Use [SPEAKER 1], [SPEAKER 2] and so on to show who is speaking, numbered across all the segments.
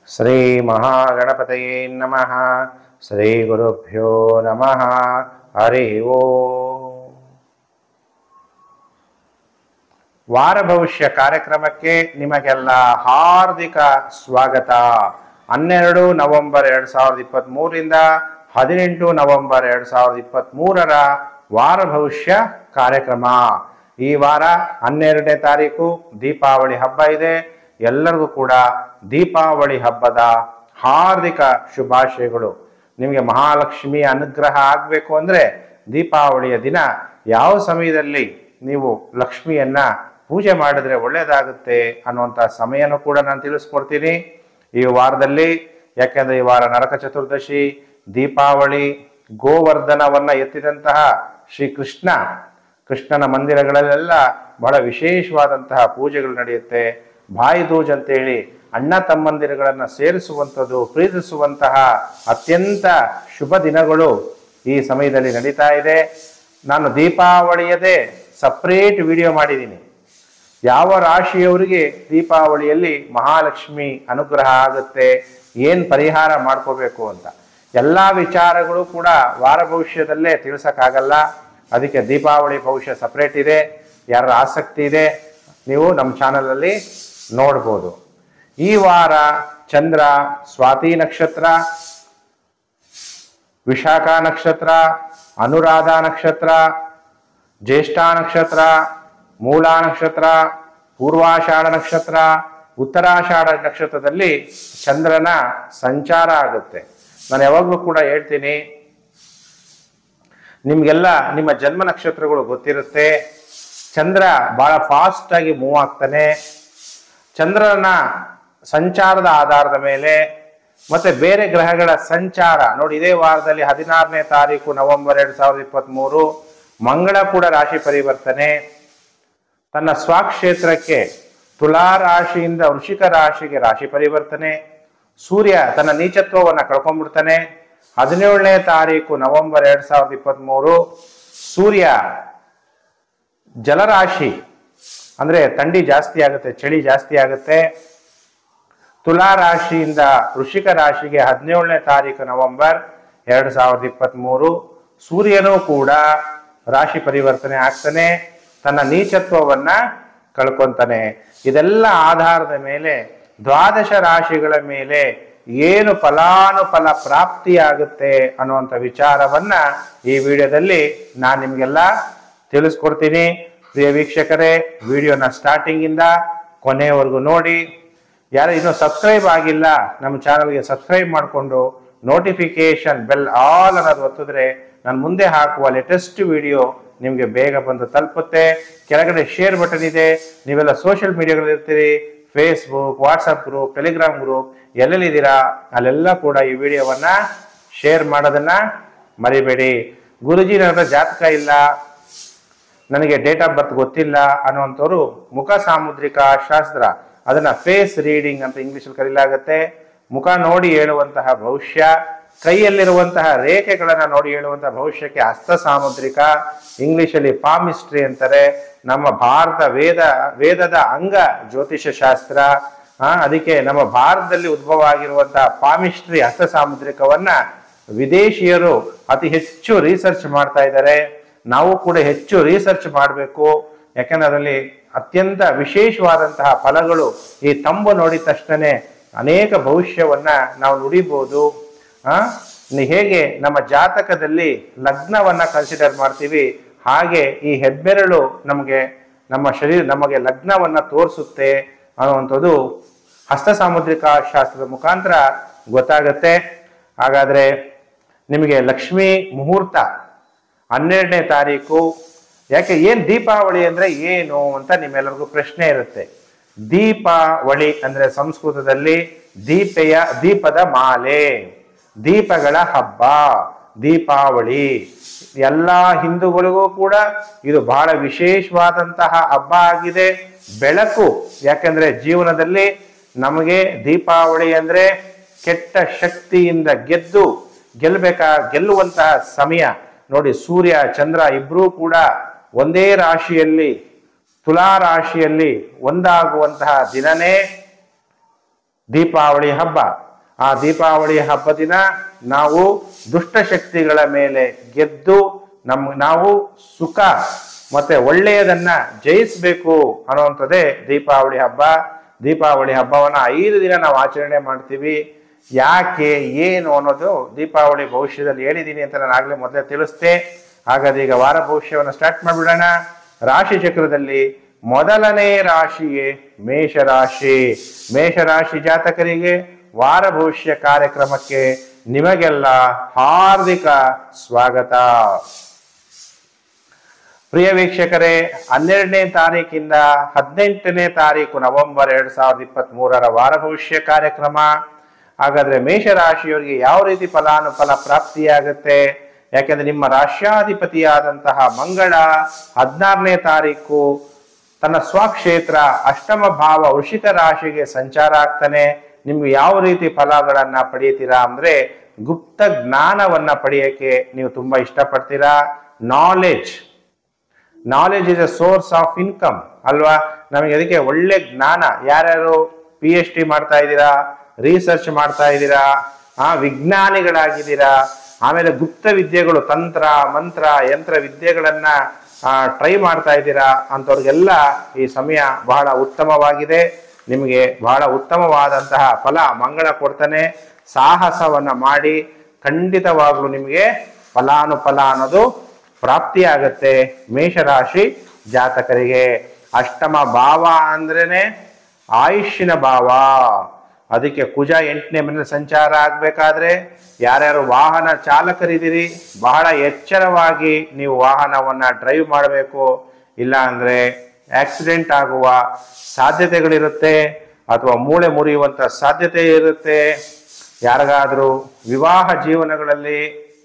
[SPEAKER 1] ಶ್ರೀ ಮಹಾಗಣಪತಯೇ ನಮಃ ಶ್ರೀ ಗುರುಭ್ಯೋ ನಮಃ ಹರಿ ಓ ವಾರ ಭವಿಷ್ಯ ಕಾರ್ಯಕ್ರಮಕ್ಕೆ ನಿಮಗೆಲ್ಲ ಹಾರ್ದಿಕ ಸ್ವಾಗತ ಹನ್ನೆರಡು ನವೆಂಬರ್ ಎರಡ್ ಸಾವಿರದ ಇಪ್ಪತ್ತ್ ಮೂರರಿಂದ ಹದಿನೆಂಟು ನವೆಂಬರ್ ಎರಡ್ ಸಾವಿರದ ಇಪ್ಪತ್ತ್ ಮೂರರ ವಾರ ಭವಿಷ್ಯ ಕಾರ್ಯಕ್ರಮ ಈ ವಾರ ಹನ್ನೆರಡನೇ ತಾರೀಕು ದೀಪಾವಳಿ ಹಬ್ಬ ಇದೆ ಎಲ್ಲರಿಗೂ ಕೂಡ ದೀಪಾವಳಿ ಹಬ್ಬದ ಹಾರ್ದಿಕ ಶುಭಾಶಯಗಳು ನಿಮಗೆ ಮಹಾಲಕ್ಷ್ಮಿ ಅನುಗ್ರಹ ಆಗಬೇಕು ಅಂದ್ರೆ ದೀಪಾವಳಿಯ ದಿನ ಯಾವ ಸಮಯದಲ್ಲಿ ನೀವು ಲಕ್ಷ್ಮಿಯನ್ನ ಪೂಜೆ ಮಾಡಿದ್ರೆ ಒಳ್ಳೇದಾಗುತ್ತೆ ಅನ್ನುವಂಥ ಸಮಯನೂ ಕೂಡ ನಾನು ತಿಳಿಸ್ಕೊಡ್ತೀನಿ ಈ ವಾರದಲ್ಲಿ ಯಾಕೆಂದ್ರೆ ಈ ವಾರ ನರಕ ಚತುರ್ದಶಿ ದೀಪಾವಳಿ ಗೋವರ್ಧನವನ್ನ ಎತ್ತಿದಂತಹ ಶ್ರೀ ಕೃಷ್ಣ ಕೃಷ್ಣನ ಮಂದಿರಗಳಲ್ಲೆಲ್ಲ ಬಹಳ ವಿಶೇಷವಾದಂತಹ ಪೂಜೆಗಳು ನಡೆಯುತ್ತೆ ಬಾಯಿ ದೂಜ್ ಅಂತೇಳಿ ಅಣ್ಣ ತಮ್ಮಂದಿರಗಳನ್ನು ಸೇರಿಸುವಂಥದ್ದು ಪ್ರೀತಿಸುವಂತಹ ಅತ್ಯಂತ ಶುಭ ದಿನಗಳು ಈ ಸಮಯದಲ್ಲಿ ನಡೀತಾ ಇದೆ ನಾನು ದೀಪಾವಳಿಯದೇ ಸಪ್ರೇಟ್ ವಿಡಿಯೋ ಮಾಡಿದ್ದೀನಿ ಯಾವ ರಾಶಿಯವರಿಗೆ ದೀಪಾವಳಿಯಲ್ಲಿ ಮಹಾಲಕ್ಷ್ಮಿ ಅನುಗ್ರಹ ಆಗುತ್ತೆ ಏನ್ ಪರಿಹಾರ ಮಾಡ್ಕೋಬೇಕು ಅಂತ ಎಲ್ಲ ವಿಚಾರಗಳು ಕೂಡ ವಾರ ಭವಿಷ್ಯದಲ್ಲೇ ತಿಳಿಸಕ್ಕಾಗಲ್ಲ ಅದಕ್ಕೆ ದೀಪಾವಳಿ ಭವಿಷ್ಯ ಸಪ್ರೇಟ್ ಇದೆ ಯಾರ ಆಸಕ್ತಿ ಇದೆ ನೀವು ನಮ್ಮ ಚಾನಲಲ್ಲಿ ನೋಡ್ಬೋದು ಈ ವಾರ ಚಂದ್ರ ಸ್ವಾತಿ ನಕ್ಷತ್ರ ವಿಶಾಖ ನಕ್ಷತ್ರ ಅನುರಾಧ ನಕ್ಷತ್ರ ಜ್ಯೇಷ್ಠ ನಕ್ಷತ್ರ ಮೂಲ ನಕ್ಷತ್ರ ಪೂರ್ವಾಷಾಢ ನಕ್ಷತ್ರ ಉತ್ತರಾಷಾಢ ನಕ್ಷತ್ರದಲ್ಲಿ ಚಂದ್ರನ ಸಂಚಾರ ಆಗುತ್ತೆ ನಾನು ಯಾವಾಗಲೂ ಕೂಡ ಹೇಳ್ತೀನಿ ನಿಮ್ಗೆಲ್ಲ ನಿಮ್ಮ ಜನ್ಮ ನಕ್ಷತ್ರಗಳು ಗೊತ್ತಿರುತ್ತೆ ಚಂದ್ರ ಬಹಳ ಫಾಸ್ಟ್ ಆಗಿ ಮೂವ್ ಆಗ್ತಾನೆ ಚಂದ್ರನ ಸಂಚಾರದ ಆಧಾರದ ಮೇಲೆ ಮತ್ತೆ ಬೇರೆ ಗ್ರಹಗಳ ಸಂಚಾರ ನೋಡಿ ಇದೇ ವಾರದಲ್ಲಿ ಹದಿನಾರನೇ ತಾರೀಕು ನವೆಂಬರ್ ಎರಡ್ ಸಾವಿರದ ಇಪ್ಪತ್ತ್ ಮೂರು ಮಂಗಳ ಕೂಡ ರಾಶಿ ಪರಿವರ್ತನೆ ತನ್ನ ಸ್ವಕ್ಷೇತ್ರಕ್ಕೆ ತುಲಾ ರಾಶಿಯಿಂದ ವೃಷಿಕ ರಾಶಿಗೆ ರಾಶಿ ಪರಿವರ್ತನೆ ಸೂರ್ಯ ತನ್ನ ನೀಚತ್ವವನ್ನು ಕಳ್ಕೊಂಡ್ಬಿಡ್ತಾನೆ ಹದಿನೇಳನೇ ತಾರೀಕು ನವೆಂಬರ್ ಎರಡ್ ಸಾವಿರದ ಇಪ್ಪತ್ತ್ ಮೂರು ಸೂರ್ಯ ಜಲರಾಶಿ ಅಂದ್ರೆ ಥಂಡಿ ಜಾಸ್ತಿ ಆಗುತ್ತೆ ಚಳಿ ಜಾಸ್ತಿ ಆಗುತ್ತೆ ತುಲಾ ರಾಶಿಯಿಂದ ವೃಷಿಕ ರಾಶಿಗೆ ಹದಿನೇಳನೇ ತಾರೀಕು ನವೆಂಬರ್ ಎರಡ್ ಸಾವಿರದ ಇಪ್ಪತ್ತ್ ಮೂರು ಸೂರ್ಯನೂ ಕೂಡ ರಾಶಿ ಪರಿವರ್ತನೆ ಆಗ್ತಾನೆ ತನ್ನ ನೀಚತ್ವವನ್ನ ಕಳ್ಕೊಂತಾನೆ ಇದೆಲ್ಲ ಆಧಾರದ ಮೇಲೆ ದ್ವಾದಶ ರಾಶಿಗಳ ಮೇಲೆ ಏನು ಫಲಾನುಫಲ ಪ್ರಾಪ್ತಿಯಾಗುತ್ತೆ ಅನ್ನುವಂಥ ವಿಚಾರವನ್ನ ಈ ವಿಡಿಯೋದಲ್ಲಿ ನಾನು ನಿಮಗೆಲ್ಲ ತಿಳಿಸ್ಕೊಡ್ತೀನಿ ಪ್ರಿಯ ವೀಕ್ಷಕರೇ ವಿಡಿಯೋನ ಸ್ಟಾರ್ಟಿಂಗ್ ಇಂದ ಕೊನೆಯವರೆಗೂ ನೋಡಿ ಯಾರು ಇನ್ನೂ ಸಬ್ಸ್ಕ್ರೈಬ್ ಆಗಿಲ್ಲ ನಮ್ಮ ಚಾನಲ್ಗೆ ಸಬ್ಸ್ಕ್ರೈಬ್ ಮಾಡಿಕೊಂಡು ನೋಟಿಫಿಕೇಶನ್ ಬೆಲ್ ಆಲ್ ಅನ್ನೋದು ಒತ್ತಿದ್ರೆ ನಾನು ಮುಂದೆ ಹಾಕುವ ಲೇಟೆಸ್ಟ್ ವಿಡಿಯೋ ನಿಮಗೆ ಬೇಗ ಬಂದು ತಲುಪುತ್ತೆ ಕೆಳಗಡೆ ಶೇರ್ ಬಟನ್ ಇದೆ ನೀವೆಲ್ಲ ಸೋಷಿಯಲ್ ಮೀಡಿಯಾಗಳಿರ್ತೀರಿ Facebook WhatsApp group Telegram group ಎಲ್ಲೆಲ್ಲಿದ್ದೀರಾ ಅಲ್ಲೆಲ್ಲ ಕೂಡ ಈ ವಿಡಿಯೋವನ್ನ ಶೇರ್ ಮಾಡೋದನ್ನ ಮರಿಬೇಡಿ ಗುರುಜಿ ನನ್ನ ಹತ್ರ ಜಾತಕ ಇಲ್ಲ ನನಗೆ ಡೇಟ್ ಆಫ್ ಬರ್ತ್ ಗೊತ್ತಿಲ್ಲ ಅನ್ನುವಂಥವ್ರು ಮುಖ ಸಾಮುದ್ರಿಕ ಶಾಸ್ತ್ರ ಅದನ್ನ ಫೇಸ್ ರೀಡಿಂಗ್ ಅಂತ ಇಂಗ್ಲಿಷಲ್ಲಿ ಕರೀಲಾಗತ್ತೆ ಮುಖ ನೋಡಿ ಹೇಳುವಂತಹ ಭವಿಷ್ಯ ಕೈಯಲ್ಲಿರುವಂತಹ ರೇಖೆಗಳನ್ನ ನೋಡಿ ಹೇಳುವಂತಹ ಭವಿಷ್ಯಕ್ಕೆ ಹಸ್ತ ಸಾಮುದ್ರಿಕ ಇಂಗ್ಲಿಷಲ್ಲಿ ಪಾಮಿಸ್ಟ್ರಿ ಅಂತಾರೆ ನಮ್ಮ ಭಾರತ ವೇದ ವೇದದ ಅಂಗ ಜ್ಯೋತಿಷ ಶಾಸ್ತ್ರ ಆ, ಅದಕ್ಕೆ ನಮ್ಮ ಭಾರತದಲ್ಲಿ ಉದ್ಭವ ಆಗಿರುವಂತಹ ಪಾಮಿಸ್ಟ್ರಿ ಹಸ್ತ ಸಾಮುದ್ರಿಕವನ್ನ ವಿದೇಶಿಯರು ಅತಿ ಹೆಚ್ಚು ರಿಸರ್ಚ್ ಮಾಡ್ತಾ ಇದ್ದಾರೆ ನಾವು ಕೂಡ ಹೆಚ್ಚು ರಿಸರ್ಚ್ ಮಾಡಬೇಕು ಯಾಕಂದ್ರೆ ಅದರಲ್ಲಿ ಅತ್ಯಂತ ವಿಶೇಷವಾದಂತಹ ಫಲಗಳು ಈ ತಂಬು ನೋಡಿದ ತಕ್ಷಣ ಅನೇಕ ಭವಿಷ್ಯವನ್ನ ನಾವು ನುಡಿಬಹುದು ಆ ನಿ- ಹೇಗೆ ನಮ್ಮ ಜಾತಕದಲ್ಲಿ ಲಗ್ನವನ್ನ ಕನ್ಸಿಡರ್ ಮಾಡ್ತೀವಿ ಹಾಗೆ ಈ ಹೆಬ್ಬೆರಳು ನಮಗೆ ನಮ್ಮ ಶರೀರ ನಮಗೆ ಲಗ್ನವನ್ನ ತೋರಿಸುತ್ತೆ ಅನ್ನುವಂಥದ್ದು ಹಸ್ತ ಸಾಮುದ್ರಿಕ ಶಾಸ್ತ್ರದ ಮುಖಾಂತರ ಗೊತ್ತಾಗತ್ತೆ ಹಾಗಾದ್ರೆ ನಿಮಗೆ ಲಕ್ಷ್ಮೀ ಮುಹೂರ್ತ ಹನ್ನೆರಡನೇ ತಾರೀಕು ಯಾಕೆ ಏನ್ ದೀಪಾವಳಿ ಅಂದ್ರೆ ಏನು ಅಂತ ನಿಮ್ಮೆಲ್ಲರಿಗೂ ಪ್ರಶ್ನೆ ಇರುತ್ತೆ ದೀಪಾವಳಿ ಅಂದ್ರೆ ಸಂಸ್ಕೃತದಲ್ಲಿ ದೀಪೆಯ ದೀಪದ ಮಾಲೆ ದೀಪಗಳ ಹಬ್ಬ ದೀಪಾವಳಿ ಎಲ್ಲ ಹಿಂದೂಗಳಿಗೂ ಕೂಡ ಇದು ಬಹಳ ವಿಶೇಷವಾದಂತಹ ಹಬ್ಬ ಆಗಿದೆ ಬೆಳಕು ಯಾಕಂದ್ರೆ ಜೀವನದಲ್ಲಿ ನಮಗೆ ದೀಪಾವಳಿ ಅಂದ್ರೆ ಕೆಟ್ಟ ಶಕ್ತಿಯಿಂದ ಗೆದ್ದು ಗೆಲ್ಲಬೇಕಾ ಗೆಲ್ಲುವಂತಹ ಸಮಯ ನೋಡಿ ಸೂರ್ಯ ಚಂದ್ರ ಇಬ್ಬರೂ ಕೂಡ ಒಂದೇ ರಾಶಿಯಲ್ಲಿ ತುಲಾ ರಾಶಿಯಲ್ಲಿ ಒಂದಾಗುವಂತಹ ದಿನನೇ ದೀಪಾವಳಿ ಹಬ್ಬ ಆ ದೀಪಾವಳಿ ಹಬ್ಬ ದಿನ ನಾವು ದುಷ್ಟಶಕ್ತಿಗಳ ಮೇಲೆ ಗೆದ್ದು ನಮ್ ನಾವು ಸುಖ ಮತ್ತೆ ಒಳ್ಳೆಯದನ್ನ ಜಯಿಸ್ಬೇಕು ಅನ್ನುವಂಥದ್ದೇ ದೀಪಾವಳಿ ಹಬ್ಬ ದೀಪಾವಳಿ ಹಬ್ಬವನ್ನ ಐದು ದಿನ ನಾವು ಆಚರಣೆ ಮಾಡ್ತೀವಿ ಯಾಕೆ ಏನು ಅನ್ನೋದು ದೀಪಾವಳಿ ಭವಿಷ್ಯದಲ್ಲಿ ಹೇಳಿದ್ದೀನಿ ಅಂತ ನಾನು ಆಗ್ಲೇ ಮೊದಲೇ ತಿಳಿಸ್ತೆ ಹಾಗಾದ್ರೆ ಈಗ ವಾರ ಭವಿಷ್ಯವನ್ನು ಸ್ಟಾರ್ಟ್ ಮಾಡ್ಬಿಡೋಣ ರಾಶಿ ಚಕ್ರದಲ್ಲಿ ಮೊದಲನೇ ರಾಶಿಯೇ ಮೇಷರಾಶಿ ಮೇಷರಾಶಿ ಜಾತಕರಿಗೆ ವಾರ ಭವಿಷ್ಯ ಕಾರ್ಯಕ್ರಮಕ್ಕೆ ನಿಮಗೆಲ್ಲ ಹಾರ್ದಿಕ ಸ್ವಾಗತ ಪ್ರಿಯ ವೀಕ್ಷಕರೇ ಹನ್ನೆರಡನೇ ತಾರೀಕಿಂದ ಹದಿನೆಂಟನೇ ತಾರೀಕು ನವೆಂಬರ್ ಎರಡ್ ಸಾವಿರದ ಇಪ್ಪತ್ತ್ ಮೂರರ ವಾರ ಭವಿಷ್ಯ ಕಾರ್ಯಕ್ರಮ ಹಾಗಾದ್ರೆ ಮೇಷರಾಶಿಯವರಿಗೆ ಯಾವ ರೀತಿ ಫಲಾನುಫಲ ಪ್ರಾಪ್ತಿಯಾಗುತ್ತೆ ಯಾಕೆಂದ್ರೆ ನಿಮ್ಮ ರಾಶ್ಯಾಧಿಪತಿಯಾದಂತಹ ಮಂಗಳ ಹದಿನಾರನೇ ತಾರೀಕು ತನ್ನ ಸ್ವಕ್ಷೇತ್ರ ಅಷ್ಟಮ ಭಾವ ವೃಷಿಕ ರಾಶಿಗೆ ಸಂಚಾರ ಆಗ್ತಾನೆ ನಿಮ್ಗೆ ಯಾವ ರೀತಿ ಫಲಗಳನ್ನ ಪಡೆಯುತ್ತೀರಾ ಅಂದ್ರೆ ಗುಪ್ತ ಜ್ಞಾನವನ್ನ ಪಡೆಯಕ್ಕೆ ನೀವು ತುಂಬಾ ಇಷ್ಟಪಡ್ತೀರಾ knowledge knowledge is a source of income ಅಲ್ವಾ ನಮಗೆ ಅದಕ್ಕೆ ಒಳ್ಳೆ ಜ್ಞಾನ ಯಾರ್ಯಾರು ಪಿ ಎಚ್ ಡಿ ಮಾಡ್ತಾ ಇದ್ದೀರಾ ರಿಸರ್ಚ್ ಮಾಡ್ತಾ ಇದ್ದೀರಾ ಆ ವಿಜ್ಞಾನಿಗಳಾಗಿದ್ದೀರಾ ಆಮೇಲೆ ಗುಪ್ತ ವಿದ್ಯೆಗಳು ತಂತ್ರ ಮಂತ್ರ ಯಂತ್ರ ವಿದ್ಯೆಗಳನ್ನ ಟ್ರೈ ಮಾಡ್ತಾ ಇದ್ದೀರಾ ಅಂಥವ್ರಿಗೆಲ್ಲ ಈ ಸಮಯ ಬಹಳ ಉತ್ತಮವಾಗಿದೆ ನಿಮಗೆ ಬಹಳ ಉತ್ತಮವಾದಂತಹ ಫಲ ಮಂಗಳ ಕೊಡ್ತಾನೆ ಸಾಹಸವನ್ನ ಮಾಡಿ ಖಂಡಿತವಾಗ್ಲೂ ನಿಮಗೆ ಫಲಾನುಫಲ ಅನ್ನೋದು ಪ್ರಾಪ್ತಿಯಾಗತ್ತೆ ಮೇಷರಾಶಿ ಜಾತಕರಿಗೆ ಅಷ್ಟಮ ಭಾವ ಅಂದ್ರೇನೆ ಆಯುಷ್ಯನ ಭಾವ ಅದಕ್ಕೆ ಕುಜ ಎಂಟನೇ ಮನೆ ಸಂಚಾರ ಆಗ್ಬೇಕಾದ್ರೆ ಯಾರ್ಯಾರು ವಾಹನ ಚಾಲಕರಿದ್ದೀರಿ ಬಹಳ ಎಚ್ಚರವಾಗಿ ನೀವು ವಾಹನವನ್ನ ಡ್ರೈವ್ ಮಾಡಬೇಕು ಇಲ್ಲ ಅಂದ್ರೆ ಆಕ್ಸಿಡೆಂಟ್ ಆಗುವ ಸಾಧ್ಯತೆಗಳಿರುತ್ತೆ ಅಥವಾ ಮೂಳೆ ಮುರಿಯುವಂತ ಸಾಧ್ಯತೆ ಇರುತ್ತೆ ಯಾರಿಗಾದ್ರೂ ವಿವಾಹ ಜೀವನಗಳಲ್ಲಿ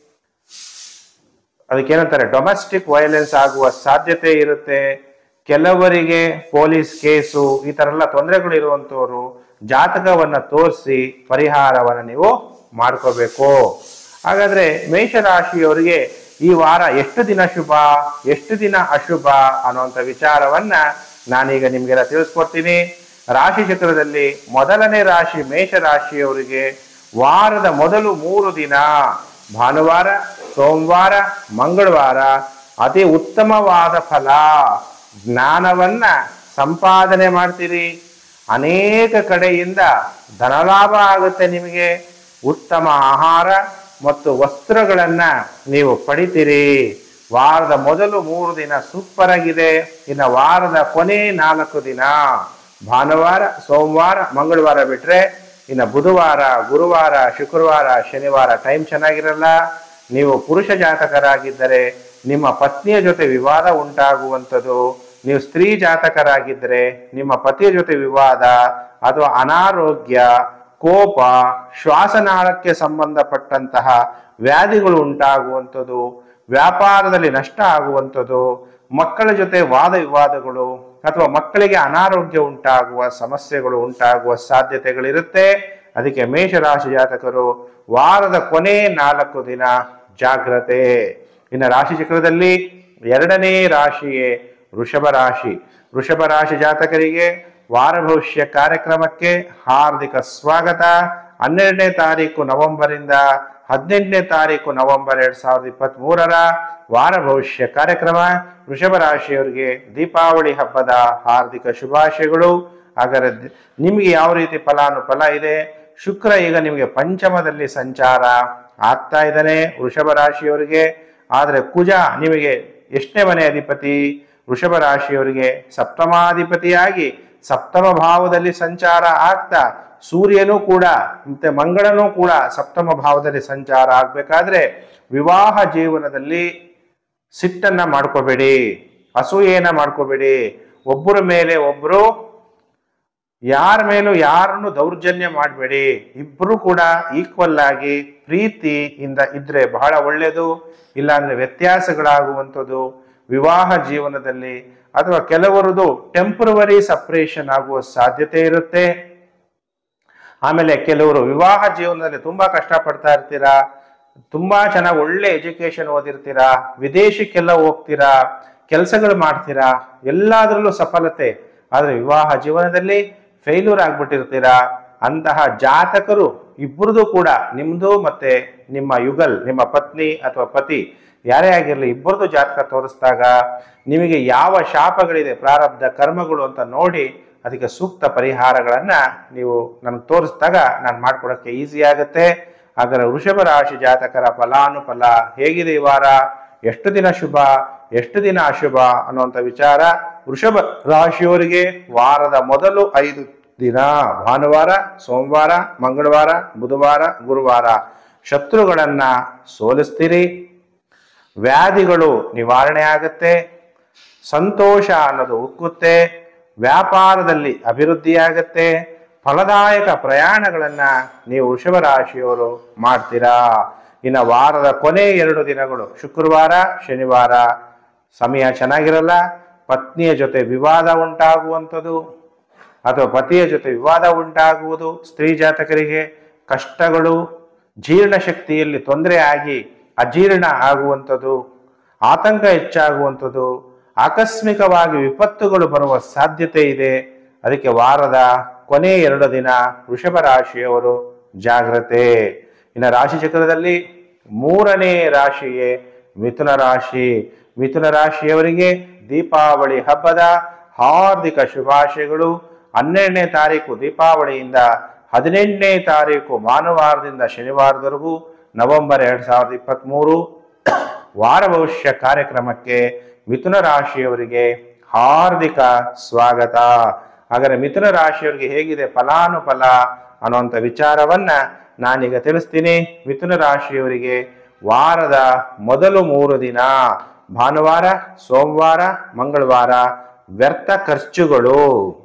[SPEAKER 1] ಅದಕ್ಕೇನಂತಾರೆ ಡೊಮೆಸ್ಟಿಕ್ ವೈಲೆನ್ಸ್ ಆಗುವ ಸಾಧ್ಯತೆ ಇರುತ್ತೆ ಕೆಲವರಿಗೆ ಪೊಲೀಸ್ ಕೇಸು ಈ ತರ ಎಲ್ಲ ತೊಂದರೆಗಳು ಇರುವಂತವ್ರು ಜಾತಕವನ್ನ ತೋರಿಸಿ ಪರಿಹಾರವನ್ನ ನೀವು ಮಾಡ್ಕೋಬೇಕು ಹಾಗಾದ್ರೆ ಮೇಷರಾಶಿಯವರಿಗೆ ಈ ವಾರ ಎಷ್ಟು ದಿನ ಶುಭ ಎಷ್ಟು ದಿನ ಅಶುಭ ಅನ್ನುವಂಥ ವಿಚಾರವನ್ನ ನಾನೀಗ ನಿಮ್ಗೆಲ್ಲ ತಿಳಿಸ್ಕೊಡ್ತೀನಿ ರಾಶಿ ಚಕ್ರದಲ್ಲಿ ಮೊದಲನೇ ರಾಶಿ ಮೇಷರಾಶಿಯವರಿಗೆ ವಾರದ ಮೊದಲು ಮೂರು ದಿನ ಭಾನುವಾರ ಸೋಮವಾರ ಮಂಗಳವಾರ ಅತಿ ಉತ್ತಮವಾದ ಫಲ ಜ್ಞಾನವನ್ನ ಸಂಪಾದನೆ ಮಾಡ್ತೀರಿ ಅನೇಕ ಕಡೆಯಿಂದ ಧನಲಾಭ ಆಗುತ್ತೆ ನಿಮಗೆ ಉತ್ತಮ ಆಹಾರ ಮತ್ತು ವಸ್ತ್ರಗಳನ್ನ ನೀವು ಪಡಿತೀರಿ ವಾರದ ಮೊದಲು ಮೂರು ದಿನ ಸೂಪರ್ ಆಗಿದೆ ಇನ್ನು ವಾರದ ಕೊನೆ ನಾಲ್ಕು ದಿನ ಭಾನುವಾರ ಸೋಮವಾರ ಮಂಗಳವಾರ ಬಿಟ್ರೆ ಇನ್ನು ಬುಧವಾರ ಗುರುವಾರ ಶುಕ್ರವಾರ ಶನಿವಾರ ಟೈಮ್ ಚೆನ್ನಾಗಿರಲ್ಲ ನೀವು ಪುರುಷ ಜಾತಕರಾಗಿದ್ದರೆ ನಿಮ್ಮ ಪತ್ನಿಯ ಜೊತೆ ವಿವಾದ ಉಂಟಾಗುವಂಥದ್ದು ನೀವು ಸ್ತ್ರೀ ಜಾತಕರಾಗಿದ್ದರೆ ನಿಮ್ಮ ಪತಿಯ ಜೊತೆ ವಿವಾದ ಅಥವಾ ಅನಾರೋಗ್ಯ ಕೋಪ ಶ್ವಾಸನಾಳಕ್ಕೆ ಸಂಬಂಧಪಟ್ಟಂತಹ ವ್ಯಾಧಿಗಳು ಉಂಟಾಗುವಂಥದ್ದು ವ್ಯಾಪಾರದಲ್ಲಿ ನಷ್ಟ ಆಗುವಂಥದ್ದು ಮಕ್ಕಳ ಜೊತೆ ವಾದ ವಿವಾದಗಳು ಅಥವಾ ಮಕ್ಕಳಿಗೆ ಅನಾರೋಗ್ಯ ಉಂಟಾಗುವ ಸಮಸ್ಯೆಗಳು ಉಂಟಾಗುವ ಸಾಧ್ಯತೆಗಳಿರುತ್ತೆ ಅದಕ್ಕೆ ಮೇಷರಾಶಿ ಜಾತಕರು ವಾರದ ಕೊನೆ ನಾಲ್ಕು ದಿನ ಜಾಗ್ರತೆ ಇನ್ನು ರಾಶಿ ಚಕ್ರದಲ್ಲಿ ಎರಡನೇ ರಾಶಿಯೇ ವೃಷಭ ರಾಶಿ ವೃಷಭ ರಾಶಿ ಜಾತಕರಿಗೆ ವಾರ ಭವಿಷ್ಯ ಕಾರ್ಯಕ್ರಮಕ್ಕೆ ಹಾರ್ದಿಕ ಸ್ವಾಗತ ಹನ್ನೆರಡನೇ ತಾರೀಕು ನವೆಂಬರ್ ಇಂದ ಹದಿನೆಂಟನೇ ತಾರೀಕು ನವೆಂಬರ್ ಎರಡ್ ಸಾವಿರದ ಇಪ್ಪತ್ತ್ ಮೂರರ ವಾರ ಭವಿಷ್ಯ ಕಾರ್ಯಕ್ರಮ ವೃಷಭ ರಾಶಿಯವರಿಗೆ ದೀಪಾವಳಿ ಹಬ್ಬದ ಹಾರ್ದಿಕ ಶುಭಾಶಯಗಳು ಹಾಗಾದ್ರೆ ದಿ- ನಿಮ್ಗೆ ಯಾವ ರೀತಿ ಫಲಾನುಫಲ ಇದೆ ಶುಕ್ರ ಈಗ ನಿಮಗೆ ಪಂಚಮದಲ್ಲಿ ಸಂಚಾರ ಆಗ್ತಾ ಇದ್ದಾನೆ ವೃಷಭ ರಾಶಿಯವರಿಗೆ ಆದ್ರೆ ಕುಜ ನಿಮಗೆ ಎಷ್ಟನೇ ಮನೆ ಅಧಿಪತಿ ವೃಷಭ ರಾಶಿಯವರಿಗೆ ಸಪ್ತಮಾಧಿಪತಿಯಾಗಿ ಸಪ್ತಮ ಭಾವದಲ್ಲಿ ಸಂಚಾರ ಆಗ್ತಾ ಸೂರ್ಯನೂ ಕೂಡ ಮತ್ತೆ ಮಂಗಳನೂ ಕೂಡ ಸಪ್ತಮ ಭಾವದಲ್ಲಿ ಸಂಚಾರ ಆಗ್ಬೇಕಾದ್ರೆ ವಿವಾಹ ಜೀವನದಲ್ಲಿ ಸಿಟ್ಟನ್ನ ಮಾಡ್ಕೋಬೇಡಿ ಅಸೂಯೆಯನ್ನ ಮಾಡ್ಕೋಬೇಡಿ ಒಬ್ಬರ ಮೇಲೆ ಒಬ್ರು ಯಾರ ಮೇಲೂ ಯಾರನ್ನು ದೌರ್ಜನ್ಯ ಮಾಡಬೇಡಿ ಇಬ್ರು ಕೂಡ ಈಕ್ವಲ್ ಆಗಿ ಪ್ರೀತಿಯಿಂದ ಇದ್ರೆ ಬಹಳ ಒಳ್ಳೆಯದು ಇಲ್ಲಾಂದ್ರೆ ವ್ಯತ್ಯಾಸಗಳಾಗುವಂಥದ್ದು ವಿವಾಹ ಜೀವನದಲ್ಲಿ ಅಥವಾ ಕೆಲವರದು ಟೆಂಪರವರಿ ಸಪ್ರೇಷನ್ ಆಗುವ ಸಾಧ್ಯತೆ ಇರುತ್ತೆ ಆಮೇಲೆ ಕೆಲವರು ವಿವಾಹ ಜೀವನದಲ್ಲಿ ತುಂಬಾ ಕಷ್ಟಪಡ್ತಾ ಇರ್ತೀರಾ ತುಂಬಾ ಚೆನ್ನಾಗಿ ಒಳ್ಳೆ ಎಜುಕೇಶನ್ ಓದಿರ್ತೀರಾ ವಿದೇಶಕ್ಕೆಲ್ಲ ಹೋಗ್ತೀರಾ ಕೆಲಸಗಳು ಮಾಡ್ತೀರಾ ಎಲ್ಲದರಲ್ಲೂ ಸಫಲತೆ ಆದ್ರೆ ವಿವಾಹ ಜೀವನದಲ್ಲಿ ಫೇಲ್ಯೂರ್ ಆಗ್ಬಿಟ್ಟಿರ್ತೀರಾ ಅಂತಹ ಜಾತಕರು ಇಬ್ಬರದು ಕೂಡ ನಿಮ್ದು ಮತ್ತೆ ನಿಮ್ಮ ಯುಗಲ್ ನಿಮ್ಮ ಪತ್ನಿ ಅಥವಾ ಪತಿ ಯಾರೇ ಆಗಿರಲಿ ಇಬ್ಬರದು ಜಾತಕ ತೋರಿಸಿದಾಗ ನಿಮಗೆ ಯಾವ ಶಾಪಗಳಿದೆ ಪ್ರಾರಬ್ಧ ಕರ್ಮಗಳು ಅಂತ ನೋಡಿ ಅದಕ್ಕೆ ಸೂಕ್ತ ಪರಿಹಾರಗಳನ್ನ ನೀವು ನನಗೆ ತೋರಿಸಿದಾಗ ನಾನು ಮಾಡ್ಕೊಡೋಕ್ಕೆ ಈಸಿ ಆಗುತ್ತೆ ಹಾಗಾದ್ರೆ ವೃಷಭ ರಾಶಿ ಜಾತಕರ ಫಲಾನುಫಲ ಹೇಗಿದೆ ಈ ವಾರ ಎಷ್ಟು ದಿನ ಶುಭ ಎಷ್ಟು ದಿನ ಅಶುಭ ಅನ್ನುವಂಥ ವಿಚಾರ ವೃಷಭ ರಾಶಿಯವರಿಗೆ ವಾರದ ಮೊದಲು ಐದು ದಿನ ಭಾನುವಾರ ಸೋಮವಾರ ಮಂಗಳವಾರ ಬುಧವಾರ ಗುರುವಾರ ಶತ್ರುಗಳನ್ನ ಸೋಲಿಸ್ತೀರಿ ವ್ಯಾಧಿಗಳು ನಿವಾರಣೆ ಆಗುತ್ತೆ ಸಂತೋಷ ಅನ್ನೋದು ಉಕ್ಕುತ್ತೆ ವ್ಯಾಪಾರದಲ್ಲಿ ಅಭಿವೃದ್ಧಿಯಾಗತ್ತೆ ಫಲದಾಯಕ ಪ್ರಯಾಣಗಳನ್ನ ನೀವು ವೃಷಭ ರಾಶಿಯವರು ಮಾಡ್ತೀರಾ ಇನ್ನು ವಾರದ ಕೊನೆ ಎರಡು ದಿನಗಳು ಶುಕ್ರವಾರ ಶನಿವಾರ ಸಮಯ ಚೆನ್ನಾಗಿರಲ್ಲ ಪತ್ನಿಯ ಜೊತೆ ವಿವಾದ ಉಂಟಾಗುವಂಥದ್ದು ಅಥವಾ ಪತಿಯ ಜೊತೆ ವಿವಾದ ಉಂಟಾಗುವುದು ಸ್ತ್ರೀ ಜಾತಕರಿಗೆ ಕಷ್ಟಗಳು ಜೀರ್ಣಶಕ್ತಿಯಲ್ಲಿ ತೊಂದರೆ ಆಗಿ ಅಜೀರ್ಣ ಆಗುವಂಥದ್ದು ಆತಂಕ ಹೆಚ್ಚಾಗುವಂಥದ್ದು ಆಕಸ್ಮಿಕವಾಗಿ ವಿಪತ್ತುಗಳು ಬರುವ ಸಾಧ್ಯತೆ ಇದೆ ಅದಕ್ಕೆ ವಾರದ ಕೊನೆ ಎರಡು ದಿನ ವೃಷಭ ರಾಶಿಯವರು ಜಾಗ್ರತೆ ಇನ್ನು ರಾಶಿ ಚಕ್ರದಲ್ಲಿ ಮೂರನೇ ರಾಶಿಯೇ ಮಿಥುನ ರಾಶಿ ಮಿಥುನ ರಾಶಿಯವರಿಗೆ ದೀಪಾವಳಿ ಹಬ್ಬದ ಹಾರ್ದಿಕ ಶುಭಾಶಯಗಳು ಹನ್ನೆರಡನೇ ತಾರೀಕು ದೀಪಾವಳಿಯಿಂದ ಹದಿನೆಂಟನೇ ತಾರೀಕು ಭಾನುವಾರದಿಂದ ಶನಿವಾರದವರೆಗೂ ನವೆಂಬರ್ ಎರಡ್ ಸಾವಿರದ ಇಪ್ಪತ್ತ್ಮೂರು ವಾರ ಭವಿಷ್ಯ ಕಾರ್ಯಕ್ರಮಕ್ಕೆ ಮಿಥುನ ರಾಶಿಯವರಿಗೆ ಹಾರ್ದಿಕ ಸ್ವಾಗತ ಹಾಗಾದ್ರೆ ಮಿಥುನ ರಾಶಿಯವರಿಗೆ ಹೇಗಿದೆ ಫಲಾನುಫಲ ಅನ್ನುವಂಥ ವಿಚಾರವನ್ನ ನಾನೀಗ ತಿಳಿಸ್ತೀನಿ ಮಿಥುನ ರಾಶಿಯವರಿಗೆ ವಾರದ ಮೊದಲು ಮೂರು ದಿನ ಭಾನುವಾರ ಸೋಮವಾರ ಮಂಗಳವಾರ ವ್ಯರ್ಥ ಖರ್ಚುಗಳು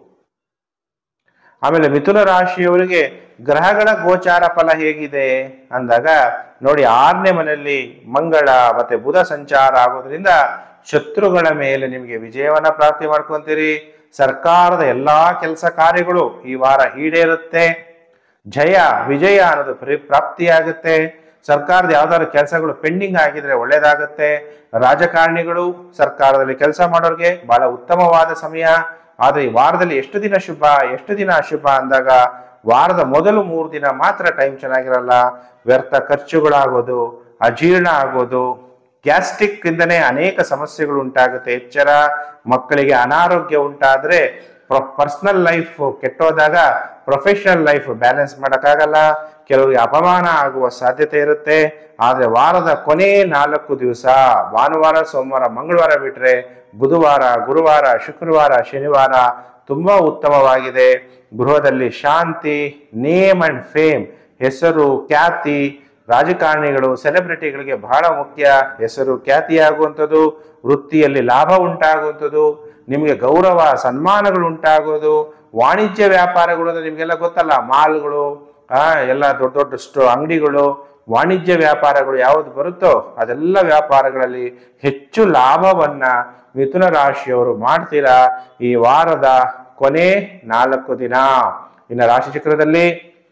[SPEAKER 1] ಆಮೇಲೆ ಮಿಥುನ ರಾಶಿಯವರಿಗೆ ಗ್ರಹಗಳ ಗೋಚಾರ ಫಲ ಹೇಗಿದೆ ಅಂದಾಗ ನೋಡಿ ಆರನೇ ಮನೆಯಲ್ಲಿ ಮಂಗಳ ಮತ್ತೆ ಬುಧ ಸಂಚಾರ ಆಗೋದ್ರಿಂದ ಶತ್ರುಗಳ ಮೇಲೆ ನಿಮಗೆ ವಿಜಯವನ್ನ ಪ್ರಾಪ್ತಿ ಮಾಡ್ಕೊಂತೀರಿ ಸರ್ಕಾರದ ಎಲ್ಲಾ ಕೆಲಸ ಕಾರ್ಯಗಳು ಈ ವಾರ ಈಡೇರುತ್ತೆ ಜಯ ವಿಜಯ ಅನ್ನೋದು ಪ್ರಿ ಪ್ರಾಪ್ತಿಯಾಗುತ್ತೆ ಸರ್ಕಾರದ ಯಾವ್ದಾದ್ರು ಕೆಲಸಗಳು ಪೆಂಡಿಂಗ್ ಆಗಿದ್ರೆ ಒಳ್ಳೇದಾಗುತ್ತೆ ರಾಜಕಾರಣಿಗಳು ಸರ್ಕಾರದಲ್ಲಿ ಕೆಲಸ ಮಾಡೋರಿಗೆ ಬಹಳ ಉತ್ತಮವಾದ ಸಮಯ ಆದ್ರೆ ಈ ವಾರದಲ್ಲಿ ಎಷ್ಟು ದಿನ ಶುಭ ಎಷ್ಟು ದಿನ ಅಶುಭ ಅಂದಾಗ ವಾರದ ಮೊದಲು ಮೂರು ದಿನ ಮಾತ್ರ ಟೈಮ್ ಚೆನ್ನಾಗಿರಲ್ಲ ವ್ಯರ್ಥ ಖರ್ಚುಗಳಾಗೋದು ಅಜೀರ್ಣ ಆಗೋದು ಗ್ಯಾಸ್ಟ್ರಿಕ್ ಇಂದನೇ ಅನೇಕ ಸಮಸ್ಯೆಗಳು ಉಂಟಾಗುತ್ತೆ ಎಚ್ಚರ ಮಕ್ಕಳಿಗೆ ಅನಾರೋಗ್ಯ ಉಂಟಾದ್ರೆ ಪರ್ಸನಲ್ ಲೈಫ್ ಕೆಟ್ಟೋದಾಗ ಪ್ರೊಫೆಷನಲ್ ಲೈಫ್ ಬ್ಯಾಲೆನ್ಸ್ ಮಾಡೋಕ್ಕಾಗಲ್ಲ ಕೆಲವರಿಗೆ ಅಪಮಾನ ಆಗುವ ಸಾಧ್ಯತೆ ಇರುತ್ತೆ ಆದ್ರೆ ವಾರದ ಕೊನೆ ನಾಲ್ಕು ದಿವಸ ಭಾನುವಾರ ಸೋಮವಾರ ಮಂಗಳವಾರ ಬಿಟ್ರೆ ಬುಧವಾರ ಗುರುವಾರ ಶುಕ್ರವಾರ ಶನಿವಾರ ತುಂಬಾ ಉತ್ತಮವಾಗಿದೆ ಗೃಹದಲ್ಲಿ ಶಾಂತಿ ನೇಮ್ ಅಂಡ್ ಫೇಮ್ ಹೆಸರು ಖ್ಯಾತಿ ರಾಜಕಾರಣಿಗಳು ಸೆಲೆಬ್ರಿಟಿಗಳಿಗೆ ಬಹಳ ಮುಖ್ಯ ಹೆಸರು ಖ್ಯಾತಿಯಾಗುವಂಥದ್ದು ವೃತ್ತಿಯಲ್ಲಿ ಲಾಭ ಉಂಟಾಗುವಂಥದ್ದು ನಿಮಗೆ ಗೌರವ ಸನ್ಮಾನಗಳು ಉಂಟಾಗೋದು ವಾಣಿಜ್ಯ ವ್ಯಾಪಾರಗಳು ಅಂದ್ರೆ ನಿಮಗೆಲ್ಲ ಗೊತ್ತಲ್ಲ ಮಾಲ್ಗಳು ಆ ಎಲ್ಲ ದೊಡ್ಡ ದೊಡ್ಡ ಸ್ಟೋ ಅಂಗಡಿಗಳು ವಾಣಿಜ್ಯ ವ್ಯಾಪಾರಗಳು ಯಾವುದು ಬರುತ್ತೋ ಅದೆಲ್ಲ ವ್ಯಾಪಾರಗಳಲ್ಲಿ ಹೆಚ್ಚು ಲಾಭವನ್ನ ಮಿಥುನ ರಾಶಿಯವರು ಮಾಡ್ತೀರಾ ಈ ವಾರದ ಕೊನೆ ನಾಲ್ಕು ದಿನ ಇನ್ನು ರಾಶಿ ಚಕ್ರದಲ್ಲಿ